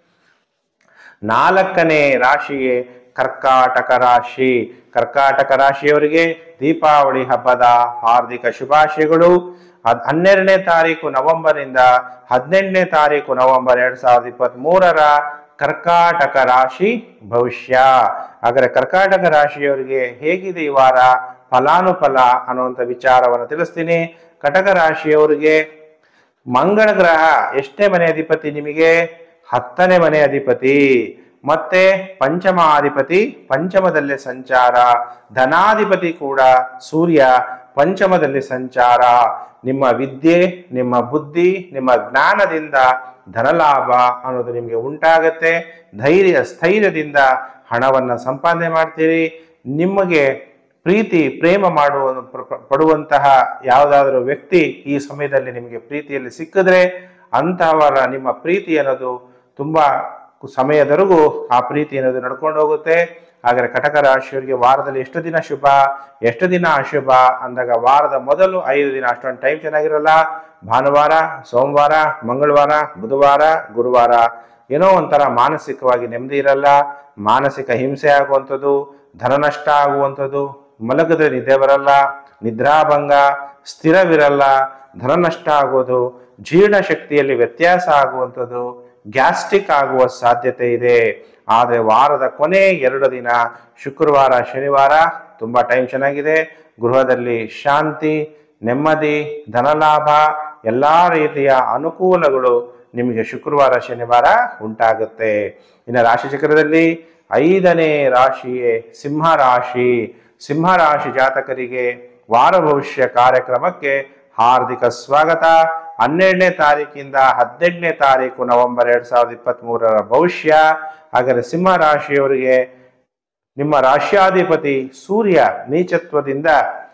[SPEAKER 1] ನಾಲ್ಕನೇ ರಾಶಿಗೆ ಕರ್ಕಾಟಕ ರಾಶಿ ಕರ್ಕಾಟಕ ರಾಶಿಯವರಿಗೆ ದೀಪಾವಳಿ ಹಬ್ಬದ ಹಾರ್ದಿಕ ಶುಭಾಶಯಗಳು ಹದ್- ಹನ್ನೆರಡನೇ ತಾರೀಕು ನವೆಂಬರ್ ಇಂದ ಹದಿನೆಂಟನೇ ತಾರೀಕು ನವೆಂಬರ್ ಎರಡ್ ಸಾವಿರದ ಇಪ್ಪತ್ತ್ ಮೂರರ ಕರ್ಕಾಟಕ ರಾಶಿ ಭವಿಷ್ಯ ಹಾಗಾದ್ರೆ ಕರ್ಕಾಟಕ ರಾಶಿಯವರಿಗೆ ಹೇಗಿದೆ ಈ ವಾರ ಫಲಾನುಫಲ ಅನ್ನುವಂಥ ವಿಚಾರವನ್ನು ತಿಳಿಸ್ತೀನಿ ಕಟಕ ರಾಶಿಯವರಿಗೆ ಮಂಗಳ ಗ್ರಹ ಎಷ್ಟನೇ ಮನೆ ಅಧಿಪತಿ ನಿಮಗೆ ಹತ್ತನೇ ಮನೆ ಅಧಿಪತಿ ಮತ್ತೆ ಪಂಚಮಾಧಿಪತಿ ಪಂಚಮದಲ್ಲಿ ಸಂಚಾರ ಧನಾಧಿಪತಿ ಕೂಡ ಸೂರ್ಯ ಪಂಚಮದಲ್ಲಿ ಸಂಚಾರ ನಿಮ್ಮ ವಿದ್ಯೆ ನಿಮ್ಮ ಬುದ್ಧಿ ನಿಮ್ಮ ಜ್ಞಾನದಿಂದ ಧನಲಾಭ ಅನ್ನೋದು ನಿಮಗೆ ಉಂಟಾಗತ್ತೆ ಧೈರ್ಯ ಸ್ಥೈರ್ಯದಿಂದ ಹಣವನ್ನು ಸಂಪಾದನೆ ಮಾಡ್ತೀರಿ ನಿಮಗೆ ಪ್ರೀತಿ ಪ್ರೇಮ ಮಾಡುವ ಪ್ರ- ಪ್ರ- ಪಡುವಂತಹ ಯಾವುದಾದರೂ ವ್ಯಕ್ತಿ ಈ ಸಮಯದಲ್ಲಿ ನಿಮಗೆ ಪ್ರೀತಿಯಲ್ಲಿ ಸಿಕ್ಕಿದ್ರೆ ಅಂತಹವರ ನಿಮ್ಮ ಪ್ರೀತಿ ಅನ್ನೋದು ತುಂಬಾ ಕು- ಸಮಯದವರೆಗೂ ಆ ಪ್ರೀತಿ ಅನ್ನೋದು ನಡ್ಕೊಂಡು ಹೋಗುತ್ತೆ ಹಾಗಾದ್ರೆ ಕಟಕ ರಾಶಿಯವರಿಗೆ ವಾರದಲ್ಲಿ ಎಷ್ಟು ದಿನ ಶುಭ ಎಷ್ಟು ದಿನ ಅಶುಭ ಅಂದಾಗ ವಾರದ ಮೊದಲು ಐದು ದಿನ ಅಷ್ಟೊಂದು ಟೈಮ್ ಚೆನ್ನಾಗಿರಲ್ಲ ಭಾನುವಾರ ಸೋಮವಾರ ಮಂಗಳವಾರ ಬುಧವಾರ ಗುರುವಾರ ಏನೋ ಒಂಥರ ಮಾನಸಿಕವಾಗಿ ನೆಮ್ಮದಿ ಇರಲ್ಲ ಮಾನಸಿಕ ಹಿಂಸೆ ಆಗುವಂಥದ್ದು ಧನ ನಷ್ಟ ಆಗುವಂಥದ್ದು ಮಲಗದ ನಿದ್ದೆ ಬರಲ್ಲ ನಿದ್ರಾಭಂಗ ಸ್ಥಿರವಿರಲ್ಲ ಧನ ನಷ್ಟ ಆಗೋದು ಜೀರ್ಣ ಶಕ್ತಿಯಲ್ಲಿ ವ್ಯತ್ಯಾಸ ಆಗುವಂಥದ್ದು ಗ್ಯಾಸ್ಟ್ರಿಕ್ ಆಗುವ ಸಾಧ್ಯತೆ ಇದೆ ಆದರೆ ವಾರದ ಕೊನೆ ಎರಡು ದಿನ ಶುಕ್ರವಾರ ಶನಿವಾರ ತುಂಬ ಟೈಮ್ ಚೆನ್ನಾಗಿದೆ ಗೃಹದಲ್ಲಿ ಶಾಂತಿ ನೆಮ್ಮದಿ ಧನಲಾಭ ಎಲ್ಲ ರೀತಿಯ ಅನುಕೂಲಗಳು ನಿಮಗೆ ಶುಕ್ರವಾರ ಶನಿವಾರ ಉಂಟಾಗುತ್ತೆ ಇನ್ನು ರಾಶಿ ಚಕ್ರದಲ್ಲಿ ಐದನೇ ರಾಶಿಯೇ ಸಿಂಹ ರಾಶಿ ಸಿಂಹ ರಾಶಿ ಜಾತಕರಿಗೆ ವಾರ ಭವಿಷ್ಯ ಕಾರ್ಯಕ್ರಮಕ್ಕೆ ಹಾರ್ದಿಕ ಸ್ವಾಗತ ಹನ್ನೆರಡನೇ ತಾರೀಕಿಂದ ಹದಿನೆಂಟನೇ ತಾರೀಕು ನವೆಂಬರ್ ಎರಡ್ ಸಾವಿರದ ಇಪ್ಪತ್ತ್ ಮೂರರ ಭವಿಷ್ಯ ಹಾಗಾದರೆ ಸಿಂಹ ರಾಶಿಯವರಿಗೆ ನಿಮ್ಮ ರಾಶ್ಯಾಧಿಪತಿ ಸೂರ್ಯ ನೀಚತ್ವದಿಂದ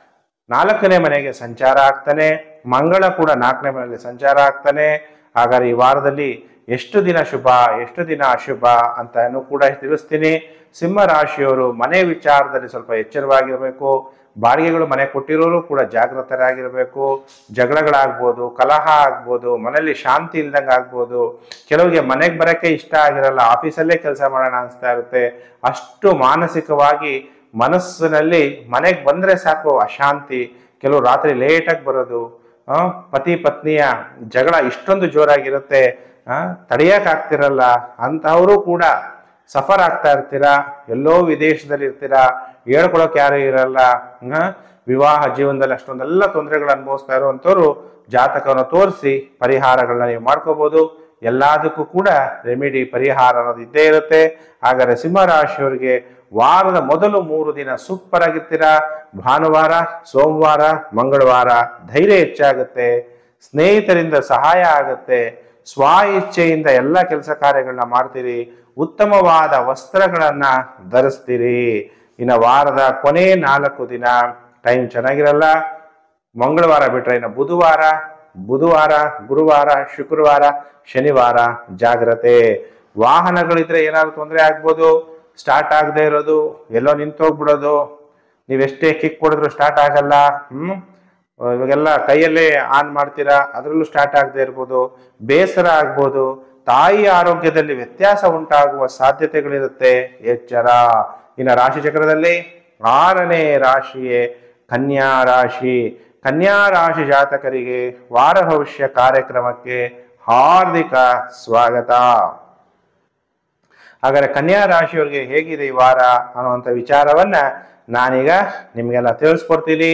[SPEAKER 1] ನಾಲ್ಕನೇ ಮನೆಗೆ ಸಂಚಾರ ಆಗ್ತಾನೆ ಮಂಗಳ ಕೂಡ ನಾಲ್ಕನೇ ಮನೆಯಲ್ಲಿ ಸಂಚಾರ ಆಗ್ತಾನೆ ಹಾಗಾದ್ರೆ ಈ ವಾರದಲ್ಲಿ ಎಷ್ಟು ದಿನ ಶುಭ ಎಷ್ಟು ದಿನ ಅಶುಭ ಅಂತಾನು ಕೂಡ ತಿಳಿಸ್ತೀನಿ ಸಿಂಹ ರಾಶಿಯವರು ಮನೆ ವಿಚಾರದಲ್ಲಿ ಸ್ವಲ್ಪ ಎಚ್ಚರವಾಗಿರಬೇಕು ಬಾಡಿಗೆಗಳು ಮನೆ ಕೊಟ್ಟಿರೋರು ಕೂಡ ಜಾಗೃತರಾಗಿರಬೇಕು ಜಗಳಗಳಾಗ್ಬೋದು ಕಲಹ ಆಗ್ಬೋದು ಮನೆಯಲ್ಲಿ ಶಾಂತಿ ಇಲ್ದಂಗೆ ಆಗ್ಬೋದು ಕೆಲವರಿಗೆ ಮನೆಗೆ ಬರೋಕ್ಕೆ ಇಷ್ಟ ಆಗಿರಲ್ಲ ಆಫೀಸಲ್ಲೇ ಕೆಲಸ ಮಾಡೋಣ ಅನಿಸ್ತಾ ಇರುತ್ತೆ ಅಷ್ಟು ಮಾನಸಿಕವಾಗಿ ಮನಸ್ಸಿನಲ್ಲಿ ಮನೆಗೆ ಬಂದರೆ ಸಾಕು ಅಶಾಂತಿ ಕೆಲವು ರಾತ್ರಿ ಲೇಟಾಗಿ ಬರೋದು ಆ, ಪತಿ ಪತ್ನಿಯ ಜಗಳ ಇಷ್ಟೊಂದು ಜೋರಾಗಿರುತ್ತೆ ತಡೆಯೋಕ್ಕಾಗ್ತಿರಲ್ಲ ಅಂತಹವರು ಕೂಡ ಸಫರ್ ಆಗ್ತಾ ಇರ್ತೀರಾ ಎಲ್ಲೋ ವಿದೇಶದಲ್ಲಿ ಇರ್ತೀರಾ ಹೇಳ್ಕೊಳಕ್ ಯಾರು ಇರಲ್ಲ ಆ, ವಿವಾಹ ಜೀವನದಲ್ಲಿ ಅಷ್ಟೊಂದೆಲ್ಲ ತೊಂದರೆಗಳು ಅನುಭವಿಸ್ತಾ ಇರುವಂಥವ್ರು ಜಾತಕವನ್ನು ತೋರಿಸಿ ಪರಿಹಾರಗಳನ್ನ ನೀವು ಮಾಡ್ಕೋಬಹುದು ಎಲ್ಲದಕ್ಕೂ ಕೂಡ ರೆಮಿಡಿ ಪರಿಹಾರ ಅನ್ನೋದು ಇದ್ದೇ ಇರುತ್ತೆ ಹಾಗಾದ್ರೆ ಸಿಂಹರಾಶಿಯವರಿಗೆ ವಾರದ ಮೊದಲು ಮೂರು ದಿನ ಸೂಪರ್ ಆಗಿರ್ತೀರಾ ಭಾನುವಾರ ಸೋಮವಾರ ಮಂಗಳವಾರ ಧೈರ್ಯ ಹೆಚ್ಚಾಗುತ್ತೆ ಸ್ನೇಹಿತರಿಂದ ಸಹಾಯ ಆಗುತ್ತೆ ಸ್ವ ಇಚ್ಛೆಯಿಂದ ಎಲ್ಲ ಕೆಲಸ ಕಾರ್ಯಗಳನ್ನ ಮಾಡ್ತೀರಿ ಉತ್ತಮವಾದ ವಸ್ತ್ರಗಳನ್ನ ಧರಿಸ್ತೀರಿ ಇನ್ನು ವಾರದ ಕೊನೆ ನಾಲ್ಕು ದಿನ ಟೈಮ್ ಚೆನ್ನಾಗಿರಲ್ಲ ಮಂಗಳವಾರ ಬಿಟ್ರೆ ಇನ್ನು ಬುಧವಾರ ಬುಧವಾರ ಗುರುವಾರ ಶುಕ್ರವಾರ ಶನಿವಾರ ಜಾಗ್ರತೆ ವಾಹನಗಳಿದ್ರೆ ಏನಾದ್ರು ತೊಂದರೆ ಆಗ್ಬೋದು ಸ್ಟಾರ್ಟ್ ಆಗದೆ ಇರೋದು ಎಲ್ಲೋ ನಿಂತೋಗ್ಬಿಡೋದು ನೀವೆಷ್ಟೇ ಕಿಕ್ ಕೊಡಿದ್ರು ಸ್ಟಾರ್ಟ್ ಆಗಲ್ಲ ಹ್ಮ್ ಇವಾಗೆಲ್ಲ ಕೈಯಲ್ಲೇ ಆನ್ ಮಾಡ್ತೀರಾ ಅದರಲ್ಲೂ ಸ್ಟಾರ್ಟ್ ಆಗದೆ ಇರ್ಬೋದು ಬೇಸರ ಆಗ್ಬೋದು ತಾಯಿ ಆರೋಗ್ಯದಲ್ಲಿ ವ್ಯತ್ಯಾಸ ಉಂಟಾಗುವ ಸಾಧ್ಯತೆಗಳಿರುತ್ತೆ ಎಚ್ಚರ ಇನ್ನು ರಾಶಿ ಚಕ್ರದಲ್ಲಿ ಆರನೇ ರಾಶಿಯೇ ಕನ್ಯಾ ರಾಶಿ ಕನ್ಯಾ ರಾಶಿ ಜಾತಕರಿಗೆ ವಾರ ಭವಿಷ್ಯ ಕಾರ್ಯಕ್ರಮಕ್ಕೆ ಹಾರ್ದಿಕ ಸ್ವಾಗತ ಹಾಗಾದ್ರೆ ಕನ್ಯಾ ರಾಶಿಯವರಿಗೆ ಹೇಗಿದೆ ಈ ವಾರ ಅನ್ನುವಂಥ ವಿಚಾರವನ್ನ ನಾನೀಗ ನಿಮಗೆಲ್ಲ ತಿಳಿಸ್ಕೊಡ್ತೀನಿ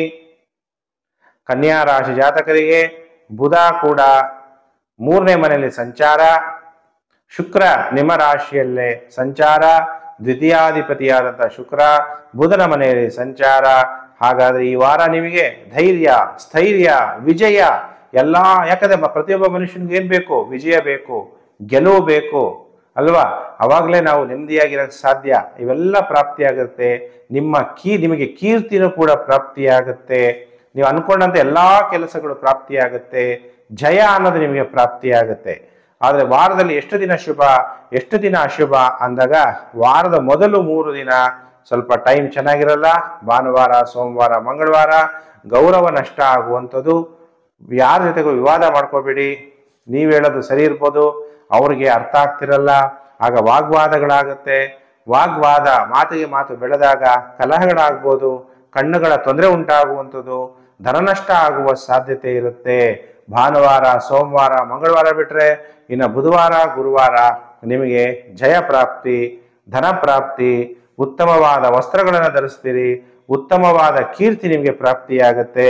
[SPEAKER 1] ಕನ್ಯಾ ರಾಶಿ ಜಾತಕರಿಗೆ ಬುಧ ಕೂಡ ಮೂರನೇ ಮನೆಯಲ್ಲಿ ಸಂಚಾರ ಶುಕ್ರ ನಿಮ್ಮ ರಾಶಿಯಲ್ಲೇ ಸಂಚಾರ ದ್ವಿತೀಯಾಧಿಪತಿಯಾದಂಥ ಶುಕ್ರ ಬುಧನ ಮನೆಯಲ್ಲಿ ಸಂಚಾರ ಹಾಗಾದ್ರೆ ಈ ವಾರ ನಿಮಗೆ ಧೈರ್ಯ ಸ್ಥೈರ್ಯ ವಿಜಯ ಎಲ್ಲ ಯಾಕಂದ್ರೆ ಮ- ಪ್ರತಿಯೊಬ್ಬ ಮನುಷ್ಯನಿಗೆ ಏನ್ ಬೇಕು ವಿಜಯ ಬೇಕು ಗೆಲುವು ಬೇಕು ಅಲ್ವಾ ಅವಾಗಲೇ ನಾವು ನೆಮ್ಮದಿಯಾಗಿರೋಕ್ಕೆ ಸಾಧ್ಯ ಇವೆಲ್ಲ ಪ್ರಾಪ್ತಿಯಾಗುತ್ತೆ ನಿಮ್ಮ ಕೀ ನಿಮಗೆ ಕೀರ್ತಿನೂ ಕೂಡ ಪ್ರಾಪ್ತಿಯಾಗುತ್ತೆ ನೀವು ಅನ್ಕೊಂಡಂತೆ ಎಲ್ಲಾ ಕೆಲಸಗಳು ಪ್ರಾಪ್ತಿಯಾಗುತ್ತೆ ಜಯ ಅನ್ನೋದು ನಿಮಗೆ ಪ್ರಾಪ್ತಿಯಾಗುತ್ತೆ ಆದರೆ ವಾರದಲ್ಲಿ ಎಷ್ಟು ದಿನ ಶುಭ ಎಷ್ಟು ದಿನ ಅಶುಭ ಅಂದಾಗ ವಾರದ ಮೊದಲು ಮೂರು ದಿನ ಸ್ವಲ್ಪ ಟೈಮ್ ಚೆನ್ನಾಗಿರಲ್ಲ ಭಾನುವಾರ ಸೋಮವಾರ ಮಂಗಳವಾರ ಗೌರವ ನಷ್ಟ ಆಗುವಂಥದ್ದು ಯಾರ ಜೊತೆಗೂ ವಿವಾದ ಮಾಡ್ಕೋಬೇಡಿ ನೀವು ಹೇಳೋದು ಸರಿ ಇರ್ಬೋದು ಅವ್ರಿಗೆ ಅರ್ಥ ಆಗ್ತಿರಲ್ಲ ಆಗ ವಾಗ್ವಾದಗಳಾಗುತ್ತೆ ವಾಗ್ವಾದ ಮಾತಿಗೆ ಮಾತು ಬೆಳೆದಾಗ ಕಲಹಗಳಾಗ್ಬೋದು ಕಣ್ಣುಗಳ ತೊಂದರೆ ಉಂಟಾಗುವಂಥದ್ದು ಧನನಷ್ಟ ಆಗುವ ಸಾಧ್ಯತೆ ಇರುತ್ತೆ ಭಾನುವಾರ ಸೋಮವಾರ ಮಂಗಳವಾರ ಬಿಟ್ರೆ ಇನ್ನು ಬುಧವಾರ ಗುರುವಾರ ನಿಮಗೆ ಜಯ ಪ್ರಾಪ್ತಿ ಧನ ಪ್ರಾಪ್ತಿ ಉತ್ತಮವಾದ ವಸ್ತ್ರಗಳನ್ನು ಧರಿಸ್ತೀರಿ ಉತ್ತಮವಾದ ಕೀರ್ತಿ ನಿಮಗೆ ಪ್ರಾಪ್ತಿಯಾಗತ್ತೆ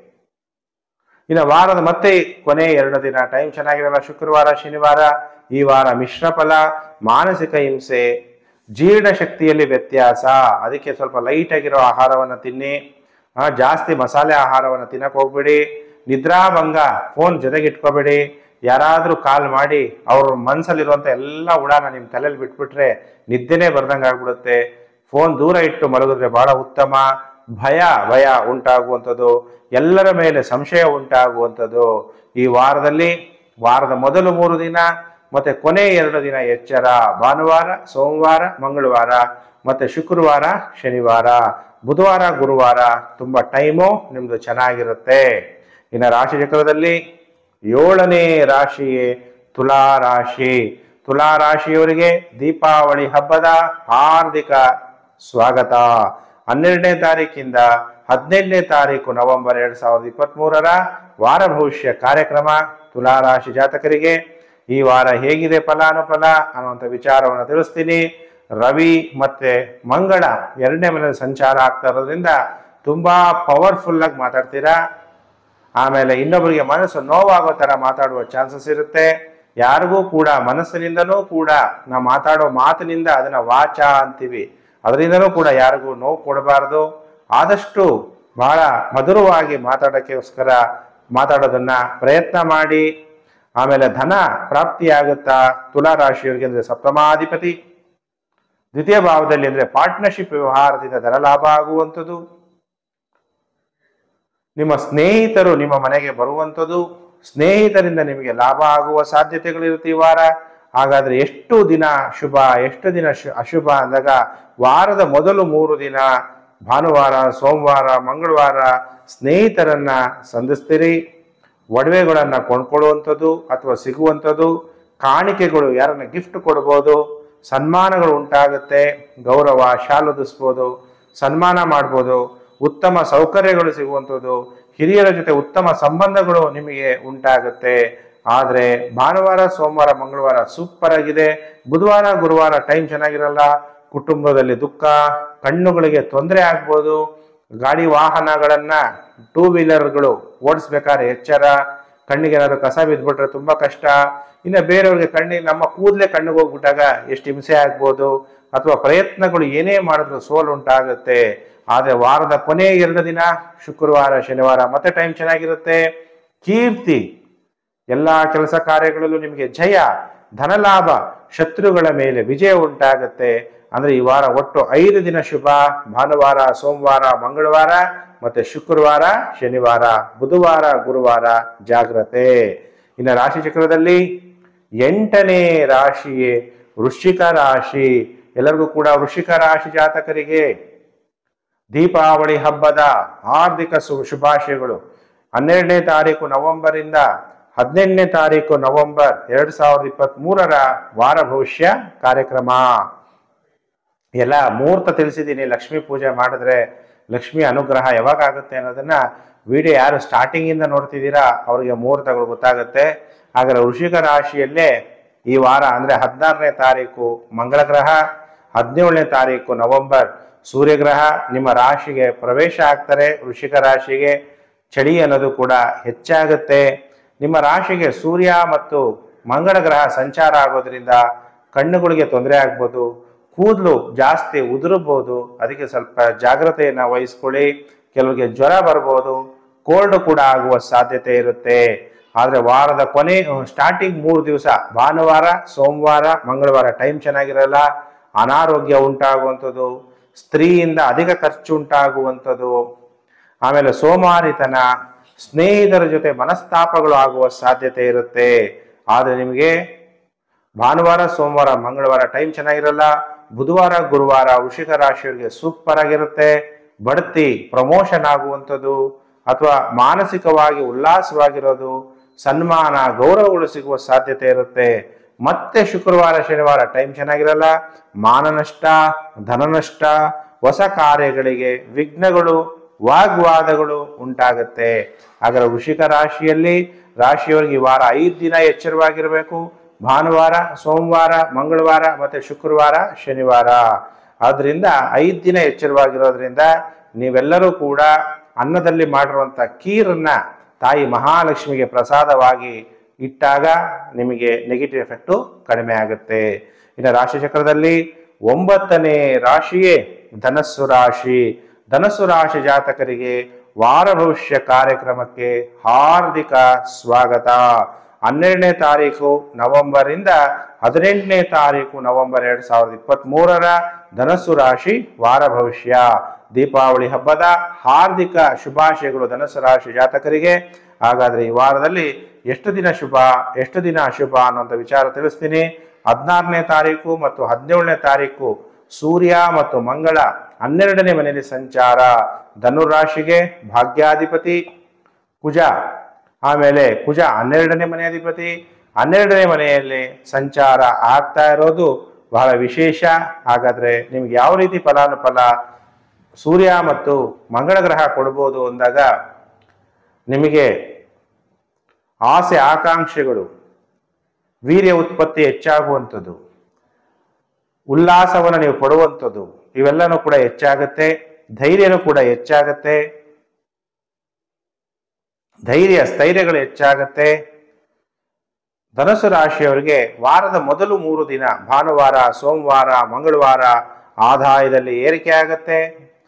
[SPEAKER 1] ಇನ್ನು ವಾರದ ಮತ್ತೆ ಕೊನೆ ಎರಡು ದಿನ ಟೈಮ್ ಚೆನ್ನಾಗಿರಲ್ಲ ಶುಕ್ರವಾರ ಶನಿವಾರ ಈ ವಾರ ಮಿಶ್ರ ಫಲ ಮಾನಸಿಕ ಹಿಂಸೆ ಜೀರ್ಣ ಶಕ್ತಿಯಲ್ಲಿ ವ್ಯತ್ಯಾಸ ಅದಕ್ಕೆ ಸ್ವಲ್ಪ ಲೈಟ್ ಆಗಿರೋ ಆಹಾರವನ್ನು ತಿನ್ನಿ ಆ, ಜಾಸ್ತಿ ಮಸಾಲೆ ಆಹಾರವನ್ನು ತಿನ್ನಕ್ ಹೋಗ್ಬೇಡಿ ನಿದ್ರಾಭಂಗ ಫೋನ್ ಜೊತೆಗೆ ಇಟ್ಕೋಬೇಡಿ ಯಾರಾದರೂ ಕಾಲ್ ಮಾಡಿ ಅವ್ರ ಮನಸ್ಸಲ್ಲಿರುವಂಥ ಎಲ್ಲ ಉಡಾನ ನಿಮ್ಮ ತಲೆಯಲ್ಲಿ ಬಿಟ್ಬಿಟ್ರೆ ನಿದ್ದೆನೇ ಬರ್ದಂಗೆ ಆಗ್ಬಿಡುತ್ತೆ ಫೋನ್ ದೂರ ಇಟ್ಟು ಮಲಗಿದ್ರೆ ಬಹಳ ಉತ್ತಮ ಭಯ ಭಯ ಉಂಟಾಗುವಂಥದ್ದು ಎಲ್ಲರ ಮೇಲೆ ಸಂಶಯ ಉಂಟಾಗುವಂಥದ್ದು ಈ ವಾರದಲ್ಲಿ ವಾರದ ಮೊದಲು ಮೂರು ದಿನ ಮತ್ತೆ ಕೊನೆ ಎರಡು ದಿನ ಎಚ್ಚರ ಭಾನುವಾರ ಸೋಮವಾರ ಮಂಗಳವಾರ ಮತ್ತೆ ಶುಕ್ರವಾರ ಶನಿವಾರ ಬುಧವಾರ ಗುರುವಾರ ತುಂಬ ಟೈಮು ನಿಮ್ದು ಚೆನ್ನಾಗಿರುತ್ತೆ ಇನ್ನು ರಾಶಿ ಚಕ್ರದಲ್ಲಿ ಏಳನೇ ರಾಶಿಯೇ ತುಲಾ ರಾಶಿ ತುಲಾ ರಾಶಿಯವರಿಗೆ ದೀಪಾವಳಿ ಹಬ್ಬದ ಹಾರ್ದಿಕ ಸ್ವಾಗತ ಹನ್ನೆರಡನೇ ತಾರೀಕಿಂದ ಹದಿನೆಂಟನೇ ತಾರೀಕು ನವೆಂಬರ್ ಎರಡ್ ಸಾವಿರದ ಇಪ್ಪತ್ತ್ ಮೂರರ ವಾರ ಭವಿಷ್ಯ ಕಾರ್ಯಕ್ರಮ ತುಲಾ ರಾಶಿ ಜಾತಕರಿಗೆ ಈ ವಾರ ಹೇಗಿದೆ ಫಲಾನುಫಲ ಅನ್ನುವಂಥ ವಿಚಾರವನ್ನು ತಿಳಿಸ್ತೀನಿ ರವಿ ಮತ್ತೆ ಮಂಗಳ ಎರಡನೇ ಮನೆಯಲ್ಲಿ ಸಂಚಾರ ಆಗ್ತಾ ಇರೋದ್ರಿಂದ ತುಂಬಾ ಪವರ್ಫುಲ್ ಆಗಿ ಮಾತಾಡ್ತೀರಾ ಆಮೇಲೆ ಇನ್ನೊಬ್ಬರಿಗೆ ಮನಸ್ಸು ನೋವಾಗೋ ಥರ ಮಾತಾಡುವ ಚಾನ್ಸಸ್ ಇರುತ್ತೆ ಯಾರಿಗೂ ಕೂಡ ಮನಸ್ಸಿನಿಂದನೂ ಕೂಡ ನಾವು ಮಾತಾಡೋ ಮಾತಿನಿಂದ ಅದನ್ನ ವಾಚ ಅಂತೀವಿ ಅದರಿಂದನೂ ಕೂಡ ಯಾರಿಗೂ ನೋವು ಕೊಡಬಾರ್ದು ಆದಷ್ಟು ಬಹಳ ಮಧುರವಾಗಿ ಮಾತಾಡೋಕ್ಕೋಸ್ಕರ ಮಾತಾಡೋದನ್ನ ಪ್ರಯತ್ನ ಮಾಡಿ ಆಮೇಲೆ ಧನ ಪ್ರಾಪ್ತಿಯಾಗುತ್ತಾ ತುಲಾ ರಾಶಿಯವರಿಗೆ ಅಂದ್ರೆ ಸಪ್ತಮಾಧಿಪತಿ ದ್ವಿತೀಯ ಭಾವದಲ್ಲಿ ಅಂದ್ರೆ ಪಾರ್ಟ್ನರ್ಶಿಪ್ ವ್ಯವಹಾರದಿಂದ ಧನ ಲಾಭ ಆಗುವಂಥದ್ದು ನಿಮ್ಮ ಸ್ನೇಹಿತರು ನಿಮ್ಮ ಮನೆಗೆ ಬರುವಂಥದ್ದು ಸ್ನೇಹಿತರಿಂದ ನಿಮಗೆ ಲಾಭ ಆಗುವ ಸಾಧ್ಯತೆಗಳಿರುತ್ತೆ ಈ ವಾರ ಹಾಗಾದ್ರೆ ಎಷ್ಟು ದಿನ ಶುಭ ಎಷ್ಟು ದಿನ ಶು ಅಶುಭ ಅಂದಾಗ ವಾರದ ಮೊದಲು ಮೂರು ದಿನ ಭಾನುವಾರ ಸೋಮವಾರ ಮಂಗಳವಾರ ಸ್ನೇಹಿತರನ್ನ ಸಂಧಿಸ್ತೀರಿ ಒಡವೆಗಳನ್ನ ಕೊಂಡ್ಕೊಳ್ಳುವಂಥದ್ದು ಅಥವಾ ಸಿಗುವಂಥದ್ದು ಕಾಣಿಕೆಗಳು ಯಾರನ್ನ ಗಿಫ್ಟ್ ಕೊಡ್ಬೋದು ಸನ್ಮಾನಗಳು ಉಂಟಾಗುತ್ತೆ ಗೌರವ ಶಾಲುದಿಸ್ಬೋದು ಸನ್ಮಾನ ಮಾಡ್ಬೋದು ಉತ್ತಮ ಸೌಕರ್ಯಗಳು ಸಿಗುವಂಥದ್ದು ಹಿರಿಯರ ಜೊತೆ ಉತ್ತಮ ಸಂಬಂಧಗಳು ನಿಮಗೆ ಉಂಟಾಗುತ್ತೆ ಆದರೆ ಭಾನುವಾರ ಸೋಮವಾರ ಮಂಗಳವಾರ ಸೂಪರ್ ಆಗಿದೆ ಬುಧವಾರ ಗುರುವಾರ ಟೈಮ್ ಚೆನ್ನಾಗಿರಲ್ಲ ಕುಟುಂಬದಲ್ಲಿ ದುಃಖ ಕಣ್ಣುಗಳಿಗೆ ತೊಂದರೆ ಆಗ್ಬೋದು ಗಾಡಿ ವಾಹನಗಳನ್ನ ಟೂ ವೀಲರ್ಗಳು ಓಡಿಸ್ಬೇಕಾದ್ರೆ ಎಚ್ಚರ ಕಣ್ಣಿಗೆ ಏನಾದ್ರು ಕಸ ಬಿದ್ಬಿಟ್ರೆ ತುಂಬಾ ಕಷ್ಟ ಇನ್ನು ಬೇರೆಯವ್ರಿಗೆ ಕಣ್ಣಿಗೆ ನಮ್ಮ ಕೂದಲೇ ಕಣ್ಣಿಗೆ ಹೋಗ್ಬಿಟ್ಟಾಗ ಎಷ್ಟು ಹಿಂಸೆ ಆಗ್ಬೋದು ಅಥವಾ ಪ್ರಯತ್ನಗಳು ಏನೇ ಮಾಡಿದ್ರು ಸೋಲು ಉಂಟಾಗುತ್ತೆ ಆದರೆ ವಾರದ ಕೊನೆ ಎರಡು ದಿನ ಶುಕ್ರವಾರ ಶನಿವಾರ ಮತ್ತೆ ಟೈಮ್ ಚೆನ್ನಾಗಿರುತ್ತೆ ಕೀರ್ತಿ ಎಲ್ಲಾ ಕೆಲಸ ಕಾರ್ಯಗಳಲ್ಲೂ ನಿಮಗೆ ಜಯ ಧನಲಾಭ ಶತ್ರುಗಳ ಮೇಲೆ ವಿಜಯ ಉಂಟಾಗುತ್ತೆ ಅಂದ್ರೆ ಈ ವಾರ ಒಟ್ಟು ಐದು ದಿನ ಶುಭ ಭಾನುವಾರ ಸೋಮವಾರ ಮಂಗಳವಾರ ಮತ್ತೆ ಶುಕ್ರವಾರ ಶನಿವಾರ ಬುಧವಾರ ಗುರುವಾರ ಜಾಗ್ರತೆ ಇನ್ನು ರಾಶಿ ಚಕ್ರದಲ್ಲಿ ಎಂಟನೇ ರಾಶಿಯೇ ವೃಶ್ಚಿಕ ರಾಶಿ ಎಲ್ಲರಿಗೂ ಕೂಡ ವೃಶ್ಚಿಕ ರಾಶಿ ಜಾತಕರಿಗೆ ದೀಪಾವಳಿ ಹಬ್ಬದ ಹಾರ್ದಿಕ ಶು ಶುಭಾಶಯಗಳು ಹನ್ನೆರಡನೇ ತಾರೀಕು ನವೆಂಬರ್ ಇಂದ ಹದಿನೆಂಟನೇ ತಾರೀಕು ನವೆಂಬರ್ ಎರಡ್ ಸಾವಿರದ ಇಪ್ಪತ್ತ್ ಮೂರರ ವಾರ ಭವಿಷ್ಯ ಕಾರ್ಯಕ್ರಮ ಎಲ್ಲ ಮುಹೂರ್ತ ತಿಳಿಸಿದ್ದೀನಿ ಲಕ್ಷ್ಮೀ ಪೂಜೆ ಮಾಡಿದ್ರೆ ಲಕ್ಷ್ಮಿ ಅನುಗ್ರಹ ಯಾವಾಗ ಆಗುತ್ತೆ ಅನ್ನೋದನ್ನ ವಿಡಿಯೋ ಯಾರು ಸ್ಟಾರ್ಟಿಂಗ್ ಇಂದ ನೋಡ್ತಿದ್ದೀರಾ ಅವರಿಗೆ ಮುಹೂರ್ತಗಳು ಗೊತ್ತಾಗುತ್ತೆ ಹಾಗಾದ್ರೆ ವೃಷಿಕ ರಾಶಿಯಲ್ಲೇ ಈ ವಾರ ಅಂದ್ರೆ ಹದಿನಾರನೇ ತಾರೀಕು ಮಂಗಳ ಗ್ರಹ ಹದಿನೇಳನೇ ತಾರೀಕು ನವೆಂಬರ್ ಸೂರ್ಯಗ್ರಹ ನಿಮ್ಮ ರಾಶಿಗೆ ಪ್ರವೇಶ ಆಗ್ತಾರೆ ವೃಷಿಕ ರಾಶಿಗೆ ಚಳಿ ಅನ್ನೋದು ಕೂಡ ಹೆಚ್ಚಾಗುತ್ತೆ ನಿಮ್ಮ ರಾಶಿಗೆ ಸೂರ್ಯ ಮತ್ತು ಮಂಗಳ ಗ್ರಹ ಸಂಚಾರ ಆಗೋದ್ರಿಂದ ಕಣ್ಣುಗಳಿಗೆ ತೊಂದರೆ ಆಗ್ಬೋದು ಕೂದಲು ಜಾಸ್ತಿ ಉದುರಬಹುದು ಅದಕ್ಕೆ ಸ್ವಲ್ಪ ಜಾಗ್ರತೆಯನ್ನ ವಹಿಸ್ಕೊಳ್ಳಿ ಕೆಲವರಿಗೆ ಜ್ವರ ಬರ್ಬೋದು ಕೋಲ್ಡ್ ಕೂಡ ಆಗುವ ಸಾಧ್ಯತೆ ಇರುತ್ತೆ ಆದ್ರೆ ವಾರದ ಕೊನೆ ಸ್ಟಾರ್ಟಿಂಗ್ ಮೂರು ದಿವಸ ಭಾನುವಾರ ಸೋಮವಾರ ಮಂಗಳವಾರ ಟೈಮ್ ಚೆನ್ನಾಗಿರಲ್ಲ ಅನಾರೋಗ್ಯ ಉಂಟಾಗುವಂಥದ್ದು ಸ್ತ್ರೀಯಿಂದ ಅಧಿಕ ಖರ್ಚು ಉಂಟಾಗುವಂಥದ್ದು ಆಮೇಲೆ ಸೋಮಾರಿತನ ಸ್ನೇಹಿತರ ಜೊತೆ ಮನಸ್ತಾಪಗಳು ಆಗುವ ಸಾಧ್ಯತೆ ಇರುತ್ತೆ ಆದ್ರೆ ನಿಮಗೆ ಭಾನುವಾರ ಸೋಮವಾರ ಮಂಗಳವಾರ ಟೈಮ್ ಚೆನ್ನಾಗಿರಲ್ಲ ಬುಧವಾರ ಗುರುವಾರ ವೃಷಿಕ ರಾಶಿಯವರಿಗೆ ಸೂಪರ್ ಆಗಿರುತ್ತೆ ಬಡ್ತಿ ಪ್ರಮೋಷನ್ ಆಗುವಂಥದ್ದು ಅಥವಾ ಮಾನಸಿಕವಾಗಿ ಉಲ್ಲಾಸವಾಗಿರೋದು ಸನ್ಮಾನ ಗೌರವಗಳು ಸಿಗುವ ಸಾಧ್ಯತೆ ಇರುತ್ತೆ ಮತ್ತೆ ಶುಕ್ರವಾರ ಶನಿವಾರ ಟೈಮ್ ಚೆನ್ನಾಗಿರಲ್ಲ ಮಾನನಷ್ಟ ಧನನಷ್ಟ ಹೊಸ ಕಾರ್ಯಗಳಿಗೆ ವಿಘ್ನಗಳು ವಾಗ್ವಾದಗಳು ಉಂಟಾಗುತ್ತೆ ಹಾಗಾದ್ರೆ ವೃಷಿಕ ರಾಶಿಯಲ್ಲಿ ರಾಶಿಯವರಿಗೆ ಈ ವಾರ ಐದು ದಿನ ಎಚ್ಚರವಾಗಿರಬೇಕು ಭಾನುವಾರ ಸೋಮವಾರ ಮಂಗಳವಾರ ಮತ್ತೆ ಶುಕ್ರವಾರ ಶನಿವಾರ ಆದ್ರಿಂದ ಐದು ದಿನ ಎಚ್ಚರವಾಗಿರೋದ್ರಿಂದ ನೀವೆಲ್ಲರೂ ಕೂಡ ಅನ್ನದಲ್ಲಿ ಮಾಡಿರುವಂಥ ಕೀರನ್ನ ತಾಯಿ ಮಹಾಲಕ್ಷ್ಮಿಗೆ ಪ್ರಸಾದವಾಗಿ ಇಟ್ಟಾಗ ನಿಮಗೆ ನೆಗೆಟಿವ್ ಎಫೆಕ್ಟು ಕಡಿಮೆ ಆಗುತ್ತೆ ಇನ್ನು ರಾಶಿ ಚಕ್ರದಲ್ಲಿ ಒಂಬತ್ತನೇ ರಾಶಿಯೇ ಧನಸ್ಸು ರಾಶಿ ಧನಸ್ಸು ರಾಶಿ ಜಾತಕರಿಗೆ ವಾರ ಭವಿಷ್ಯ ಕಾರ್ಯಕ್ರಮಕ್ಕೆ ಹಾರ್ದಿಕ ಸ್ವಾಗತ ಹನ್ನೆರಡನೇ ತಾರೀಕು ನವೆಂಬರ್ ಇಂದ ಹದಿನೆಂಟನೇ ತಾರೀಕು ನವೆಂಬರ್ ಎರಡ್ ಸಾವಿರದ ಇಪ್ಪತ್ತ್ ಮೂರರ ಧನಸ್ಸು ರಾಶಿ ವಾರ ಭವಿಷ್ಯ ದೀಪಾವಳಿ ಹಬ್ಬದ ಹಾರ್ದಿಕ ಶುಭಾಶಯಗಳು ಧನಸ್ಸು ರಾಶಿ ಜಾತಕರಿಗೆ ಹಾಗಾದ್ರೆ ಈ ವಾರದಲ್ಲಿ ಎಷ್ಟು ದಿನ ಶುಭ ಎಷ್ಟು ದಿನ ಅಶುಭ ಅನ್ನುವಂಥ ವಿಚಾರ ತಿಳಿಸ್ತೀನಿ ಹದಿನಾರನೇ ತಾರೀಕು ಮತ್ತು ಹದಿನೇಳನೇ ತಾರೀಕು ಸೂರ್ಯ ಮತ್ತು ಮಂಗಳ ಹನ್ನೆರಡನೇ ಮನೆಯಲ್ಲಿ ಸಂಚಾರ ಧನುರಾಶಿಗೆ ಭಾಗ್ಯಾಧಿಪತಿ ಕುಜ ಆಮೇಲೆ ಕುಜ ಹನ್ನೆರಡನೇ ಮನೆ ಅಧಿಪತಿ ಹನ್ನೆರಡನೇ ಮನೆಯಲ್ಲಿ ಸಂಚಾರ ಆಗ್ತಾ ಇರೋದು ಬಹಳ ವಿಶೇಷ ಹಾಗಾದ್ರೆ ನಿಮ್ಗೆ ಯಾವ ರೀತಿ ಫಲಾನುಫಲ ಸೂರ್ಯ ಮತ್ತು ಮಂಗಳ ಗ್ರಹ ಕೊಡ್ಬೋದು ಅಂದಾಗ ನಿಮಗೆ ಆಸೆ ಆಕಾಂಕ್ಷೆಗಳು ವೀರ್ಯ ಉತ್ಪತ್ತಿ ಹೆಚ್ಚಾಗುವಂಥದ್ದು ಉಲ್ಲಾಸವನ್ನು ನೀವು ಪಡುವಂಥದ್ದು ಇವೆಲ್ಲನೂ ಕೂಡ ಹೆಚ್ಚಾಗುತ್ತೆ ಧೈರ್ಯನೂ ಕೂಡ ಹೆಚ್ಚಾಗತ್ತೆ ಧೈರ್ಯ ಸ್ಥೈರ್ಯಗಳು ಹೆಚ್ಚಾಗತ್ತೆ ಧನಸು ರಾಶಿಯವರಿಗೆ ವಾರದ ಮೊದಲು ಮೂರು ದಿನ ಭಾನುವಾರ ಸೋಮವಾರ ಮಂಗಳವಾರ ಆದಾಯದಲ್ಲಿ ಏರಿಕೆ ಆಗತ್ತೆ